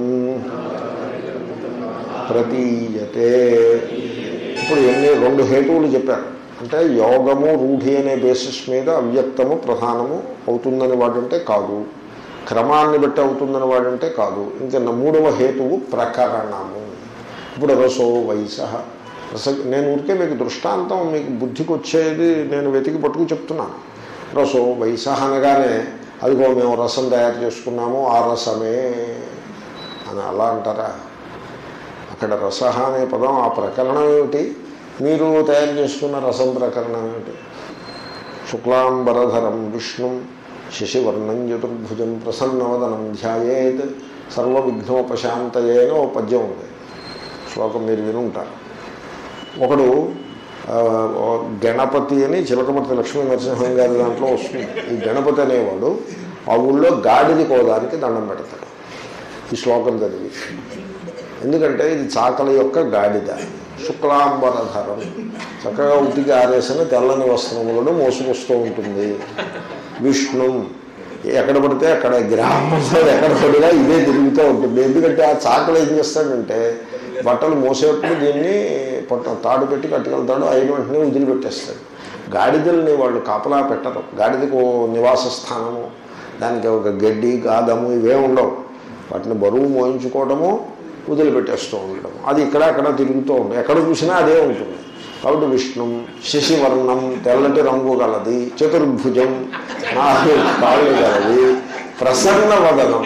[SPEAKER 1] ప్రతీయతే ఇప్పుడు ఎన్ని రెండు హేతువులు చెప్పారు అంటే యోగము రూఢి అనే బేసిస్ మీద అవ్యక్తము ప్రధానము అవుతుందని వాడంటే కాదు క్రమాన్ని బట్టి అవుతుందని వాడంటే కాదు ఇంకా నా మూడవ హేతువు ప్రకరణము ఇప్పుడు రసో వయస రస నేను ఊరికే మీకు దృష్టాంతం మీకు బుద్ధికి వచ్చేది నేను వెతికి పట్టుకు చెప్తున్నాను రసో వయస అనగానే అదిగో మేము రసం తయారు చేసుకున్నాము ఆ రసమే అని అలా అంటారా అక్కడ రస అనే పదం ఆ ప్రకరణం ఏమిటి మీరు తయారు చేసుకున్న రసం ప్రకరణం ఏమిటి శుక్లాంబరధరం విష్ణుం శశివర్ణం చతుర్భుజం ప్రసన్నవదనం ధ్యాయేత్ సర్వవిఘ్నోపశాంతయేన ఓ పద్యం ఉంది శ్లోకం మీరు వినుంటారు ఒకడు ఆ, ఓ గణపతి అని చిలకమర్తి లక్ష్మీ నరసింహం గారి దాంట్లో వస్తుంది ఈ గణపతి అనేవాడు ఆ ఊళ్ళో గాడిది కోదానికి దండం పెడతాడు ఈ శ్లోకం చదివి ఎందుకంటే ఇది చాకలి యొక్క గాడిద శుక్లాంబరధరం చక్కగా ఉతికి ఆరేసిన తెల్లని వస్త్రములను మోసుకొస్తూ ఉంటుంది విష్ణు ఎక్కడ పడితే అక్కడ గ్రామంలో ఎక్కడ పడినా ఇదే తిరుగుతూ ఉంటుంది ఎందుకంటే ఆ చాకలు ఏం చేస్తాడంటే బట్టలు మోసేటప్పుడు దీన్ని పొట్ట తాడు పెట్టి కట్టుకెళ్తాడు అయిన వెంటనే వదిలిపెట్టేస్తాడు గాడిదల్ని వాళ్ళు కాపలా పెట్టరు గాడిదకు ఓ నివాస స్థానము దానికి ఒక గడ్డి గాదము ఇవే ఉండవు వాటిని బరువు మోయించుకోవడము వదిలిపెట్టేస్తూ ఉండడం అది ఇక్కడ అక్కడ తిరుగుతూ ఉంటుంది ఎక్కడ చూసినా అదే ఉంటుంది కాబట్టి విష్ణు శశివర్ణం తెల్లటి రంగు గలది చతుర్భుజం నాలుగు కాళ్ళు గలది ప్రసన్న వదనం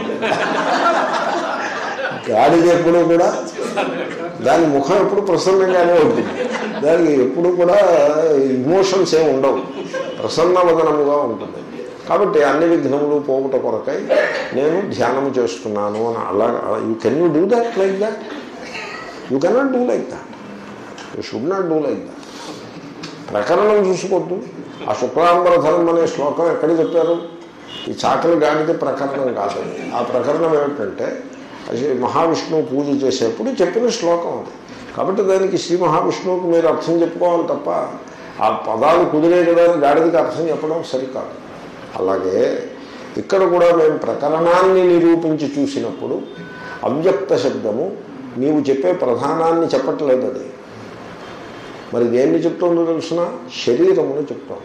[SPEAKER 1] గాడిద ఎప్పుడు కూడా దాని ముఖం ఎప్పుడు ప్రసన్నంగానే ఉంటుంది దానికి ఎప్పుడు కూడా ఇమోషన్స్ ఏమి ఉండవు ప్రసన్న వదనముగా ఉంటుంది కాబట్టి అన్ని విఘ్నములు పోగుట కొరకై నేను ధ్యానం చేస్తున్నాను అని అలా you can you do that like that you cannot do like that you should not do like that ప్రకరణం చూసుకోవద్దు ఆ శుక్లాంబరధరం అనే శ్లోకం ఎక్కడ చెప్పారు ఈ చాకలి గాడిద ప్రకరణం కాదు ఆ ప్రకరణం ఏమిటంటే అది మహావిష్ణువు పూజ చేసేప్పుడు చెప్పిన శ్లోకం అది కాబట్టి దానికి శ్రీ మహావిష్ణువుకి మీరు అర్థం చెప్పుకోవాలి తప్ప ఆ పదాలు కుదిరే కదా అని గాడిదకి అర్థం చెప్పడం సరికాదు అలాగే ఇక్కడ కూడా మేము ప్రకరణాన్ని నిరూపించి చూసినప్పుడు అవ్యక్త శబ్దము నీవు చెప్పే ప్రధానాన్ని చెప్పట్లేదు అది మరి దేన్ని చెప్తుందో తెలిసిన శరీరమును చెప్తోంది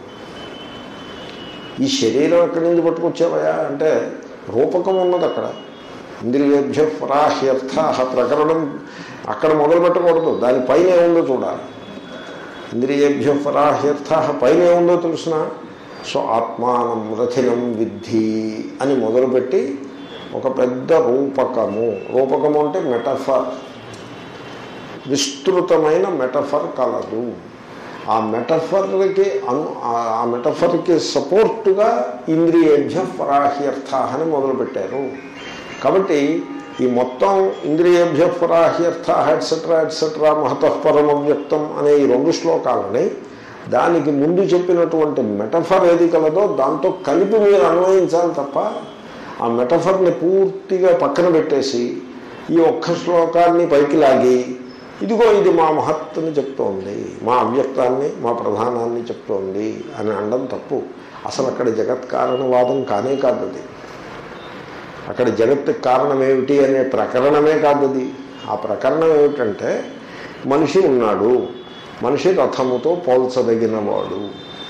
[SPEAKER 1] ఈ శరీరం ఎక్కడి నుంచి పట్టుకొచ్చావయా అంటే రూపకం ఉన్నది అక్కడ ఇంద్రియేభ్య పరాహ్యర్థ ప్రకరణం అక్కడ మొదలు పెట్టకూడదు దానిపైన ఏముందో చూడాలి ఇంద్రియేభ్య పరాహ్యర్థ పైన ఏముందో తెలుసిన సో ఆత్మానం రథినం విద్ధి అని మొదలుపెట్టి ఒక పెద్ద రూపకము రూపకము అంటే మెటఫర్ విస్తృతమైన మెటఫర్ కలదు ఆ మెటఫర్కి అను ఆ మెటఫర్కి సపోర్టుగా ఇంద్రియేభ్య పరాహ్యర్థ అని మొదలుపెట్టారు కాబట్టి ఈ మొత్తం ఇంద్రియేభ్య పరాహ్యర్థ ఎట్సెట్రా ఎట్సెట్రా మహతఃపరం వ్యక్తం అనే ఈ రెండు శ్లోకాలని దానికి ముందు చెప్పినటువంటి మెటఫర్ ఏది కలదో దాంతో కలిపి మీరు అన్వయించాలి తప్ప ఆ మెటఫర్ని పూర్తిగా పక్కన పెట్టేసి ఈ ఒక్క శ్లోకాన్ని పైకి లాగి ఇదిగో ఇది మా మహత్తుని చెప్తోంది మా అవ్యక్తాన్ని మా ప్రధానాన్ని చెప్తోంది అని అనడం తప్పు అసలు అక్కడ జగత్ కారణవాదం కానే కాదు అది అక్కడ జగత్తు కారణం ఏమిటి అనే ప్రకరణమే కాదు అది ఆ ప్రకరణం ఏమిటంటే మనిషి ఉన్నాడు మనిషి రథముతో పోల్చదగినవాడు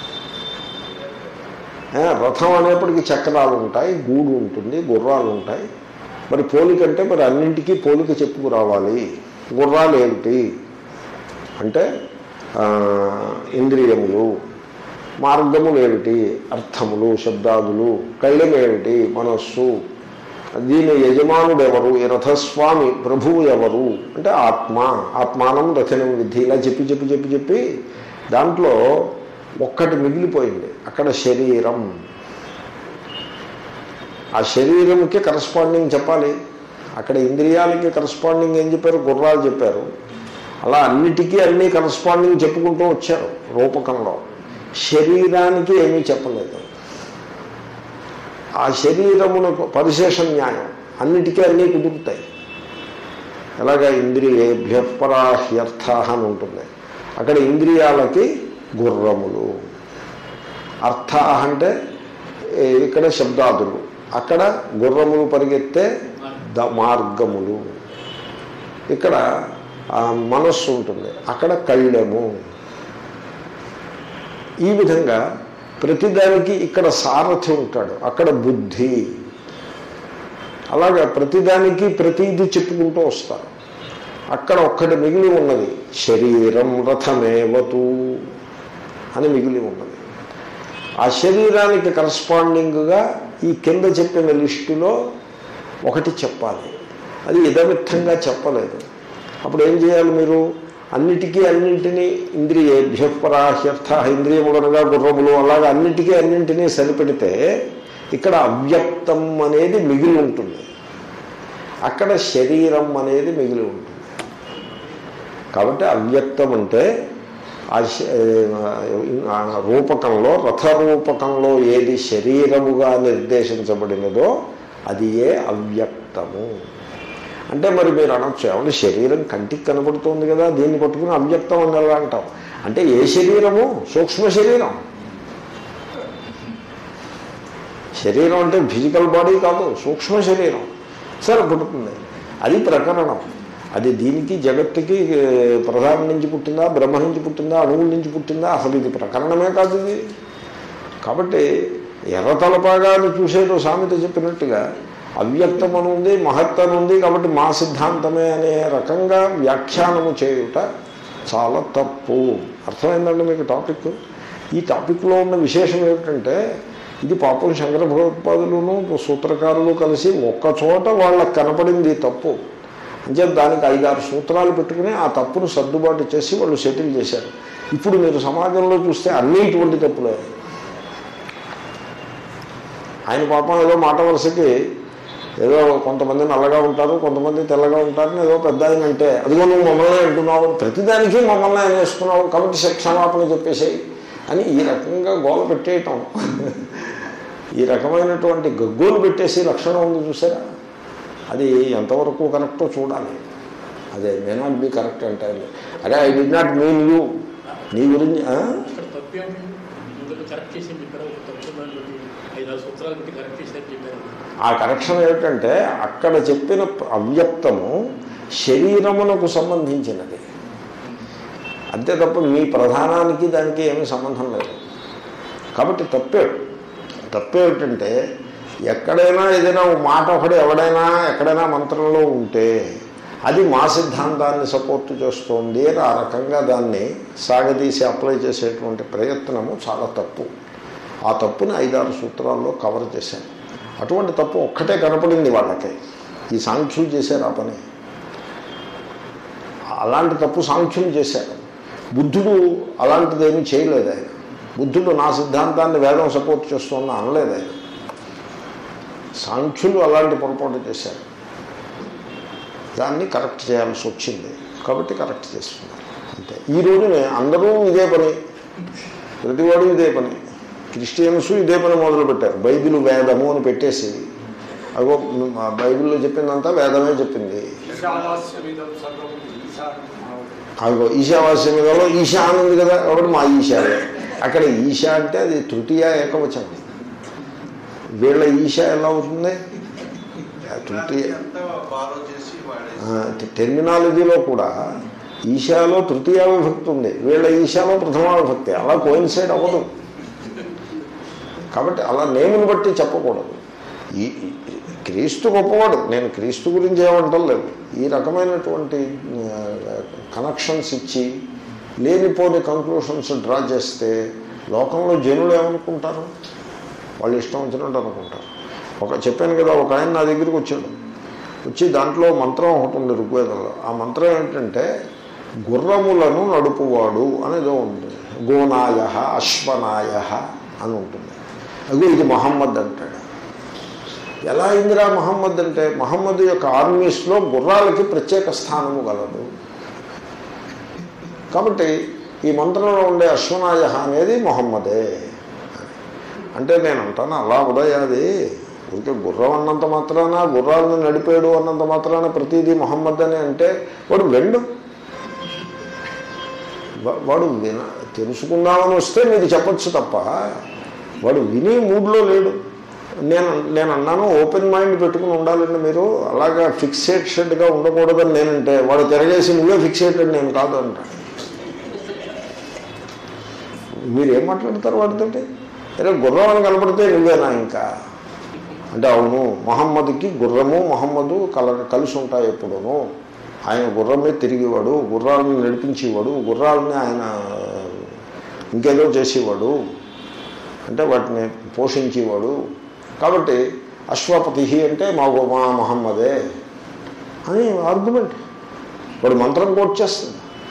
[SPEAKER 1] ఏ, రథం అనేప్పటికీ చక్రాలు ఉంటాయి గూడు ఉంటుంది గుర్రాలు ఉంటాయి మరి పోలికంటే మరి అన్నింటికీ పోలిక చెప్పుకురావాలి గుర్రాలు ఏమిటి అంటే ఆ, ఇంద్రియములు మార్గములు ఏమిటి అర్థములు శబ్దాదులు కళ్ళెం ఏమిటి మనస్సు దీని యజమానుడు ఎవరు ఈ రథస్వామి ప్రభువు ఎవరు అంటే ఆత్మ ఆత్మానం రథనం విధి ఇలా చెప్పి చెప్పి చెప్పి చెప్పి దాంట్లో ఒక్కటి మిగిలిపోయింది అక్కడ శరీరం ఆ శరీరంకి కరస్పాండింగ్ చెప్పాలి అక్కడ ఇంద్రియాలకి కరస్పాండింగ్ ఏం చెప్పారు గుర్రాలు చెప్పారు అలా అన్నిటికీ అన్నీ కరస్పాండింగ్ చెప్పుకుంటూ వచ్చారు రూపకంలో శరీరానికి ఏమీ చెప్పలేదు ఆ శరీరమునకు పరిశేష న్యాయం అన్నిటికీ అన్నీ కుదురుతాయి ఎలాగా ఇంద్రియేభ్య పరాహ్యర్థ అని ఉంటుంది అక్కడ ఇంద్రియాలకి గుర్రములు అర్థ అంటే ఏ, ఇక్కడ శబ్దాదులు అక్కడ గుర్రములు పరిగెత్తే ద మార్గములు ఇక్కడ ఆ, మనస్సు ఉంటుంది అక్కడ కళ్ళెము ఈ విధంగా ప్రతిదానికి ఇక్కడ సారథి ఉంటాడు అక్కడ బుద్ధి అలాగా ప్రతిదానికి ప్రతిది చెప్పుకుంటూ వస్తారు అక్కడ ఒక్కటి మిగిలి ఉన్నది శరీరం రథమేవతు అని మిగిలి ఉన్నది ఆ శరీరానికి కరస్పాండింగ్గా ఈ కింద చెప్పిన లిస్టులో ఒకటి చెప్పాలి అది ఇదమిత్తంగా చెప్పలేదు అప్పుడు ఏం చేయాలి మీరు అన్నిటికీ అన్నింటినీ ఇంద్రియేభ్య పరాహ్యర్థ ఇంద్రియములనగా గుర్రములు అలాగా అన్నిటికీ అన్నింటినీ సరిపెడితే ఇక్కడ అవ్యక్తం అనేది మిగిలి ఉంటుంది అక్కడ శరీరం అనేది మిగిలి ఉంటుంది కాబట్టి అవ్యక్తం అంటే ఆ శ- ఆ రూపకంలో రథరూపకంలో ఏది శరీరముగా నిర్దేశించబడినదో అది ఏ అవ్యక్తము అంటే మరి మీరు అనొచ్చు ఏమంటే శరీరం కంటికి కనబడుతుంది కదా దీన్ని పట్టుకుని అవ్యక్తం అని ఎలా అంటాం అంటే ఏ శరీరము సూక్ష్మ శరీరం శరీరం అంటే ఫిజికల్ బాడీ కాదు సూక్ష్మ శరీరం సరే పుట్టుతుంది అది ప్రకరణం అది దీనికి జగత్తుకి ఏ, ప్రధానం నుంచి పుట్టిందా బ్రహ్మ నుంచి పుట్టిందా అణువుల నుంచి పుట్టిందా అసలు ఇది ప్రకరణమే కాదు ఇది కాబట్టి ఎర్ర తలపాగాన్ని చూసేదో సామెత చెప్పినట్టుగా అవ్యక్తం అని ఉంది మహత్ అని ఉంది కాబట్టి మా సిద్ధాంతమే అనే రకంగా వ్యాఖ్యానము చేయుట చాలా తప్పు అర్థమైందండి మీకు టాపిక్ ఈ టాపిక్లో ఉన్న విశేషం ఏమిటంటే ఇది పాపం శంకర భగవత్పాదులను సూత్రకారులు కలిసి ఒక్క చోట వాళ్ళకి కనపడింది ఈ తప్పు అంటే దానికి ఐదారు సూత్రాలు పెట్టుకుని ఆ తప్పును సర్దుబాటు చేసి వాళ్ళు సెటిల్ చేశారు ఇప్పుడు మీరు సమాజంలో చూస్తే అన్నీ ఇటువంటి తప్పులే ఆయన పాపం ఏదో మాట వరుసకి ఏదో కొంతమంది నల్లగా ఉంటారు కొంతమంది తెల్లగా ఉంటారని ఏదో పెద్ద ఆయన అంటే అదిగో నువ్వు మమ్మల్ని అంటున్నావు ప్రతిదానికి మమ్మల్ని ఆయన వేసుకున్నావు కాబట్టి శ- క్షమాపణ చెప్పేసేయి అని ఈ రకంగా గోల పెట్టేయటం ఈ రకమైనటువంటి గగ్గోలు పెట్టేసి లక్షణం ఉంది చూసారా అది ఎంతవరకు కరెక్టో చూడాలి అదే మే నాట్ బి కరెక్ట్ అంటే అరే I did not mean you నీ గురించి ఆ?
[SPEAKER 2] ఇక్కడ తప్పేంటి ఇందులో కరెక్ట్ చేసి చెప్పారు ఒక తప్పు దాన్ని బట్టి ఐదారు సూత్రాలు పెట్టి కరెక్ట్ చేసి చెప్పారు
[SPEAKER 1] ఆ కరెక్షన్ ఏమిటంటే అక్కడ చెప్పిన అవ్యక్తము శరీరమునకు సంబంధించినది అంతే తప్ప మీ ప్రధానానికి దానికి ఏమీ సంబంధం లేదు కాబట్టి తప్పే తప్పేమిటంటే ఎక్కడైనా ఏదైనా ఒక మాట ఒకటి ఎవడైనా ఎక్కడైనా మంత్రంలో ఉంటే అది మా సిద్ధాంతాన్ని సపోర్ట్ చేస్తోంది అని ఆ రకంగా దాన్ని సాగదీసి అప్లై చేసేటువంటి ప్రయత్నము చాలా తప్పు ఆ తప్పుని ఐదారు సూత్రాల్లో కవర్ చేశాను అటువంటి తప్పు ఒక్కటే కనపడింది వాళ్ళకి ఈ సాంఖ్యులు చేశారు ఆ పని అలాంటి తప్పు సాంఖ్యులు చేశారు బుద్ధుడు అలాంటిదేమీ చేయలేదు ఆయన బుద్ధుడు నా సిద్ధాంతాన్ని వేదం సపోర్ట్ చేస్తున్నా అనలేదు ఆయన సాంఖ్యులు అలాంటి పొరపాటు చేశారు దాన్ని కరెక్ట్ చేయాల్సి వచ్చింది కాబట్టి కరెక్ట్ చేస్తున్నారు అంతే ఈ రోజునే అందరూ ఇదే పని ప్రతివాడు ఇదే పని క్రిస్టియన్స్ ఇదే పని మొదలుపెట్టారు బైబిల్ వేదము అని పెట్టేసి అగో మా బైబిల్లో చెప్పిందంతా వేదమే చెప్పింది
[SPEAKER 3] ఈశావాస్యమిదం సర్వం ఈశానం
[SPEAKER 1] అదిగో ఈశావాస్యమిలో ఈశా అని ఉంది కదా ఒకటి మా ఈశాలే అక్కడ ఈశా అంటే అది తృతీయ ఏకవచనం వీళ్ళ ఈశా ఎలా అవుతుంది ఆ తృతీయ
[SPEAKER 4] అంతా ఫాలో చేసి వాడేసి
[SPEAKER 1] ఆ, టెర్మినాలజీలో కూడా ఈశాలో తృతీయ విభక్తి ఉంది వీళ్ళ ఈశాలో ప్రథమా విభక్తి అలా కోయిన్సైడ్ అవ్వదు కాబట్టి అలా నేముని బట్టి చెప్పకూడదు ఈ ఈ- క్రీస్తు గొప్పవాడు నేను క్రీస్తు గురించి ఏమంటలేదు ఈ రకమైనటువంటి కనెక్షన్స్ ఇచ్చి లేనిపోని కంక్లూషన్స్ డ్రా చేస్తే లోకంలో జనులు ఏమనుకుంటారు వాళ్ళు ఇష్టం వచ్చినట్టు అనుకుంటారు ఒక చెప్పాను కదా ఒక ఆయన నా దగ్గరికి వచ్చాడు వచ్చి దాంట్లో మంత్రం ఒకటి ఉంది ఋగ్వేదంలో ఆ మంత్రం ఏంటంటే గుర్రములను నడుపువాడు అనేదో ఉంటుంది గోనాయ అశ్వనాయ అని ఉంటుంది అగో ఇది మహమ్మద్ అంటాడు ఎలా అయిందిరా మహమ్మద్ అంటే మహమ్మద్ యొక్క ఆర్మీస్లో గుర్రాలకి ప్రత్యేక స్థానము గలదు కాబట్టి ఈ మంత్రంలో ఉండే అశ్వనాయ అనేది మొహమ్మదే అంటే నేను అంటాను అలా ఉదయాది ఊరికే గుర్రం అన్నంత మాత్రాన గుర్రాలను నడిపాడు అన్నంత మాత్రాన ప్రతిదీ మొహమ్మద్ అని అంటే వాడు వెండు వా- వాడు విన తెలుసుకుందామని వస్తే మీరు చెప్పొచ్చు తప్ప వాడు విని మూడ్లో లేడు నేను నేను అన్నాను ఓపెన్ మైండ్ పెట్టుకుని ఉండాలండి మీరు అలాగా ఫిక్సేటెడ్గా ఉండకూడదని నేనంటే వాడు తిరగేసి నువ్వే ఫిక్సేటెడ్ నేను కాదు అంటాడు మీరు ఏం మాట్లాడతారు వాడితోటి అరే గుర్రం అని కనపడితే నువ్వేనా ఇంకా అంటే అవును మహమ్మద్కి గుర్రము మహమ్మదు కల కలిసి ఉంటాయి ఎప్పుడును ఆయన గుర్రం మీద తిరిగేవాడు గుర్రాలను నడిపించేవాడు గుర్రాలని ఆయన ఇంకేదో చేసేవాడు అంటే వాటిని పోషించేవాడు కాబట్టి అశ్వపతి అంటే మా గు- మా మహమ్మదే అని ఆర్గ్యుమెంట్ వాడు మంత్రం కోట్ చేస్తుంది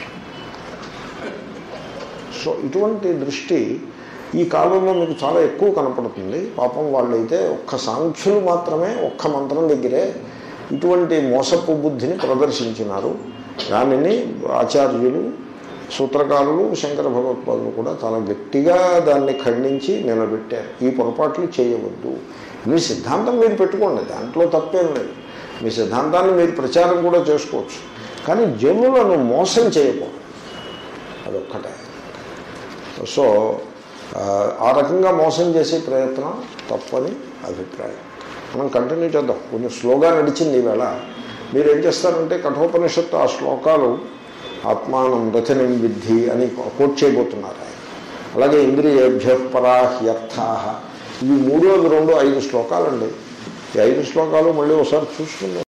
[SPEAKER 1] సో ఇటువంటి దృష్టి ఈ కాలంలో మీకు చాలా ఎక్కువ కనపడుతుంది పాపం వాళ్ళైతే ఒక్క సాంఖ్యులు మాత్రమే ఒక్క మంత్రం దగ్గరే ఇటువంటి మోసపు బుద్ధిని ప్రదర్శించినారు దానిని ఆచార్యులు సూత్రకారులు శంకర భగవత్పాదులు కూడా చాలా గట్టిగా దాన్ని ఖండించి నిలబెట్టారు ఈ పొరపాట్లు చేయవద్దు మీ సిద్ధాంతం మీరు పెట్టుకోండి దాంట్లో తప్పేం లేదు మీ సిద్ధాంతాన్ని మీరు ప్రచారం కూడా చేసుకోవచ్చు కానీ జనులను మోసం చేయకూడదు అదొక్కటే సో ఆ, ఆ రకంగా మోసం చేసే ప్రయత్నం తప్పని అభిప్రాయం మనం కంటిన్యూ చేద్దాం కొంచెం స్లోగా నడిచింది ఈవేళ మీరు ఏం చేస్తారంటే కఠోపనిషత్తు ఆ శ్లోకాలు ఆత్మానం రచనం విద్ధి అని కోట్ చేయబోతున్నారు ఆయన అలాగే ఇంద్రియేభ్య పరాహ్యర్థా ఇవి మూడు అవి రెండు ఐదు శ్లోకాలండి ఈ ఐదు శ్లోకాలు మళ్ళీ ఒకసారి చూసుకుందాం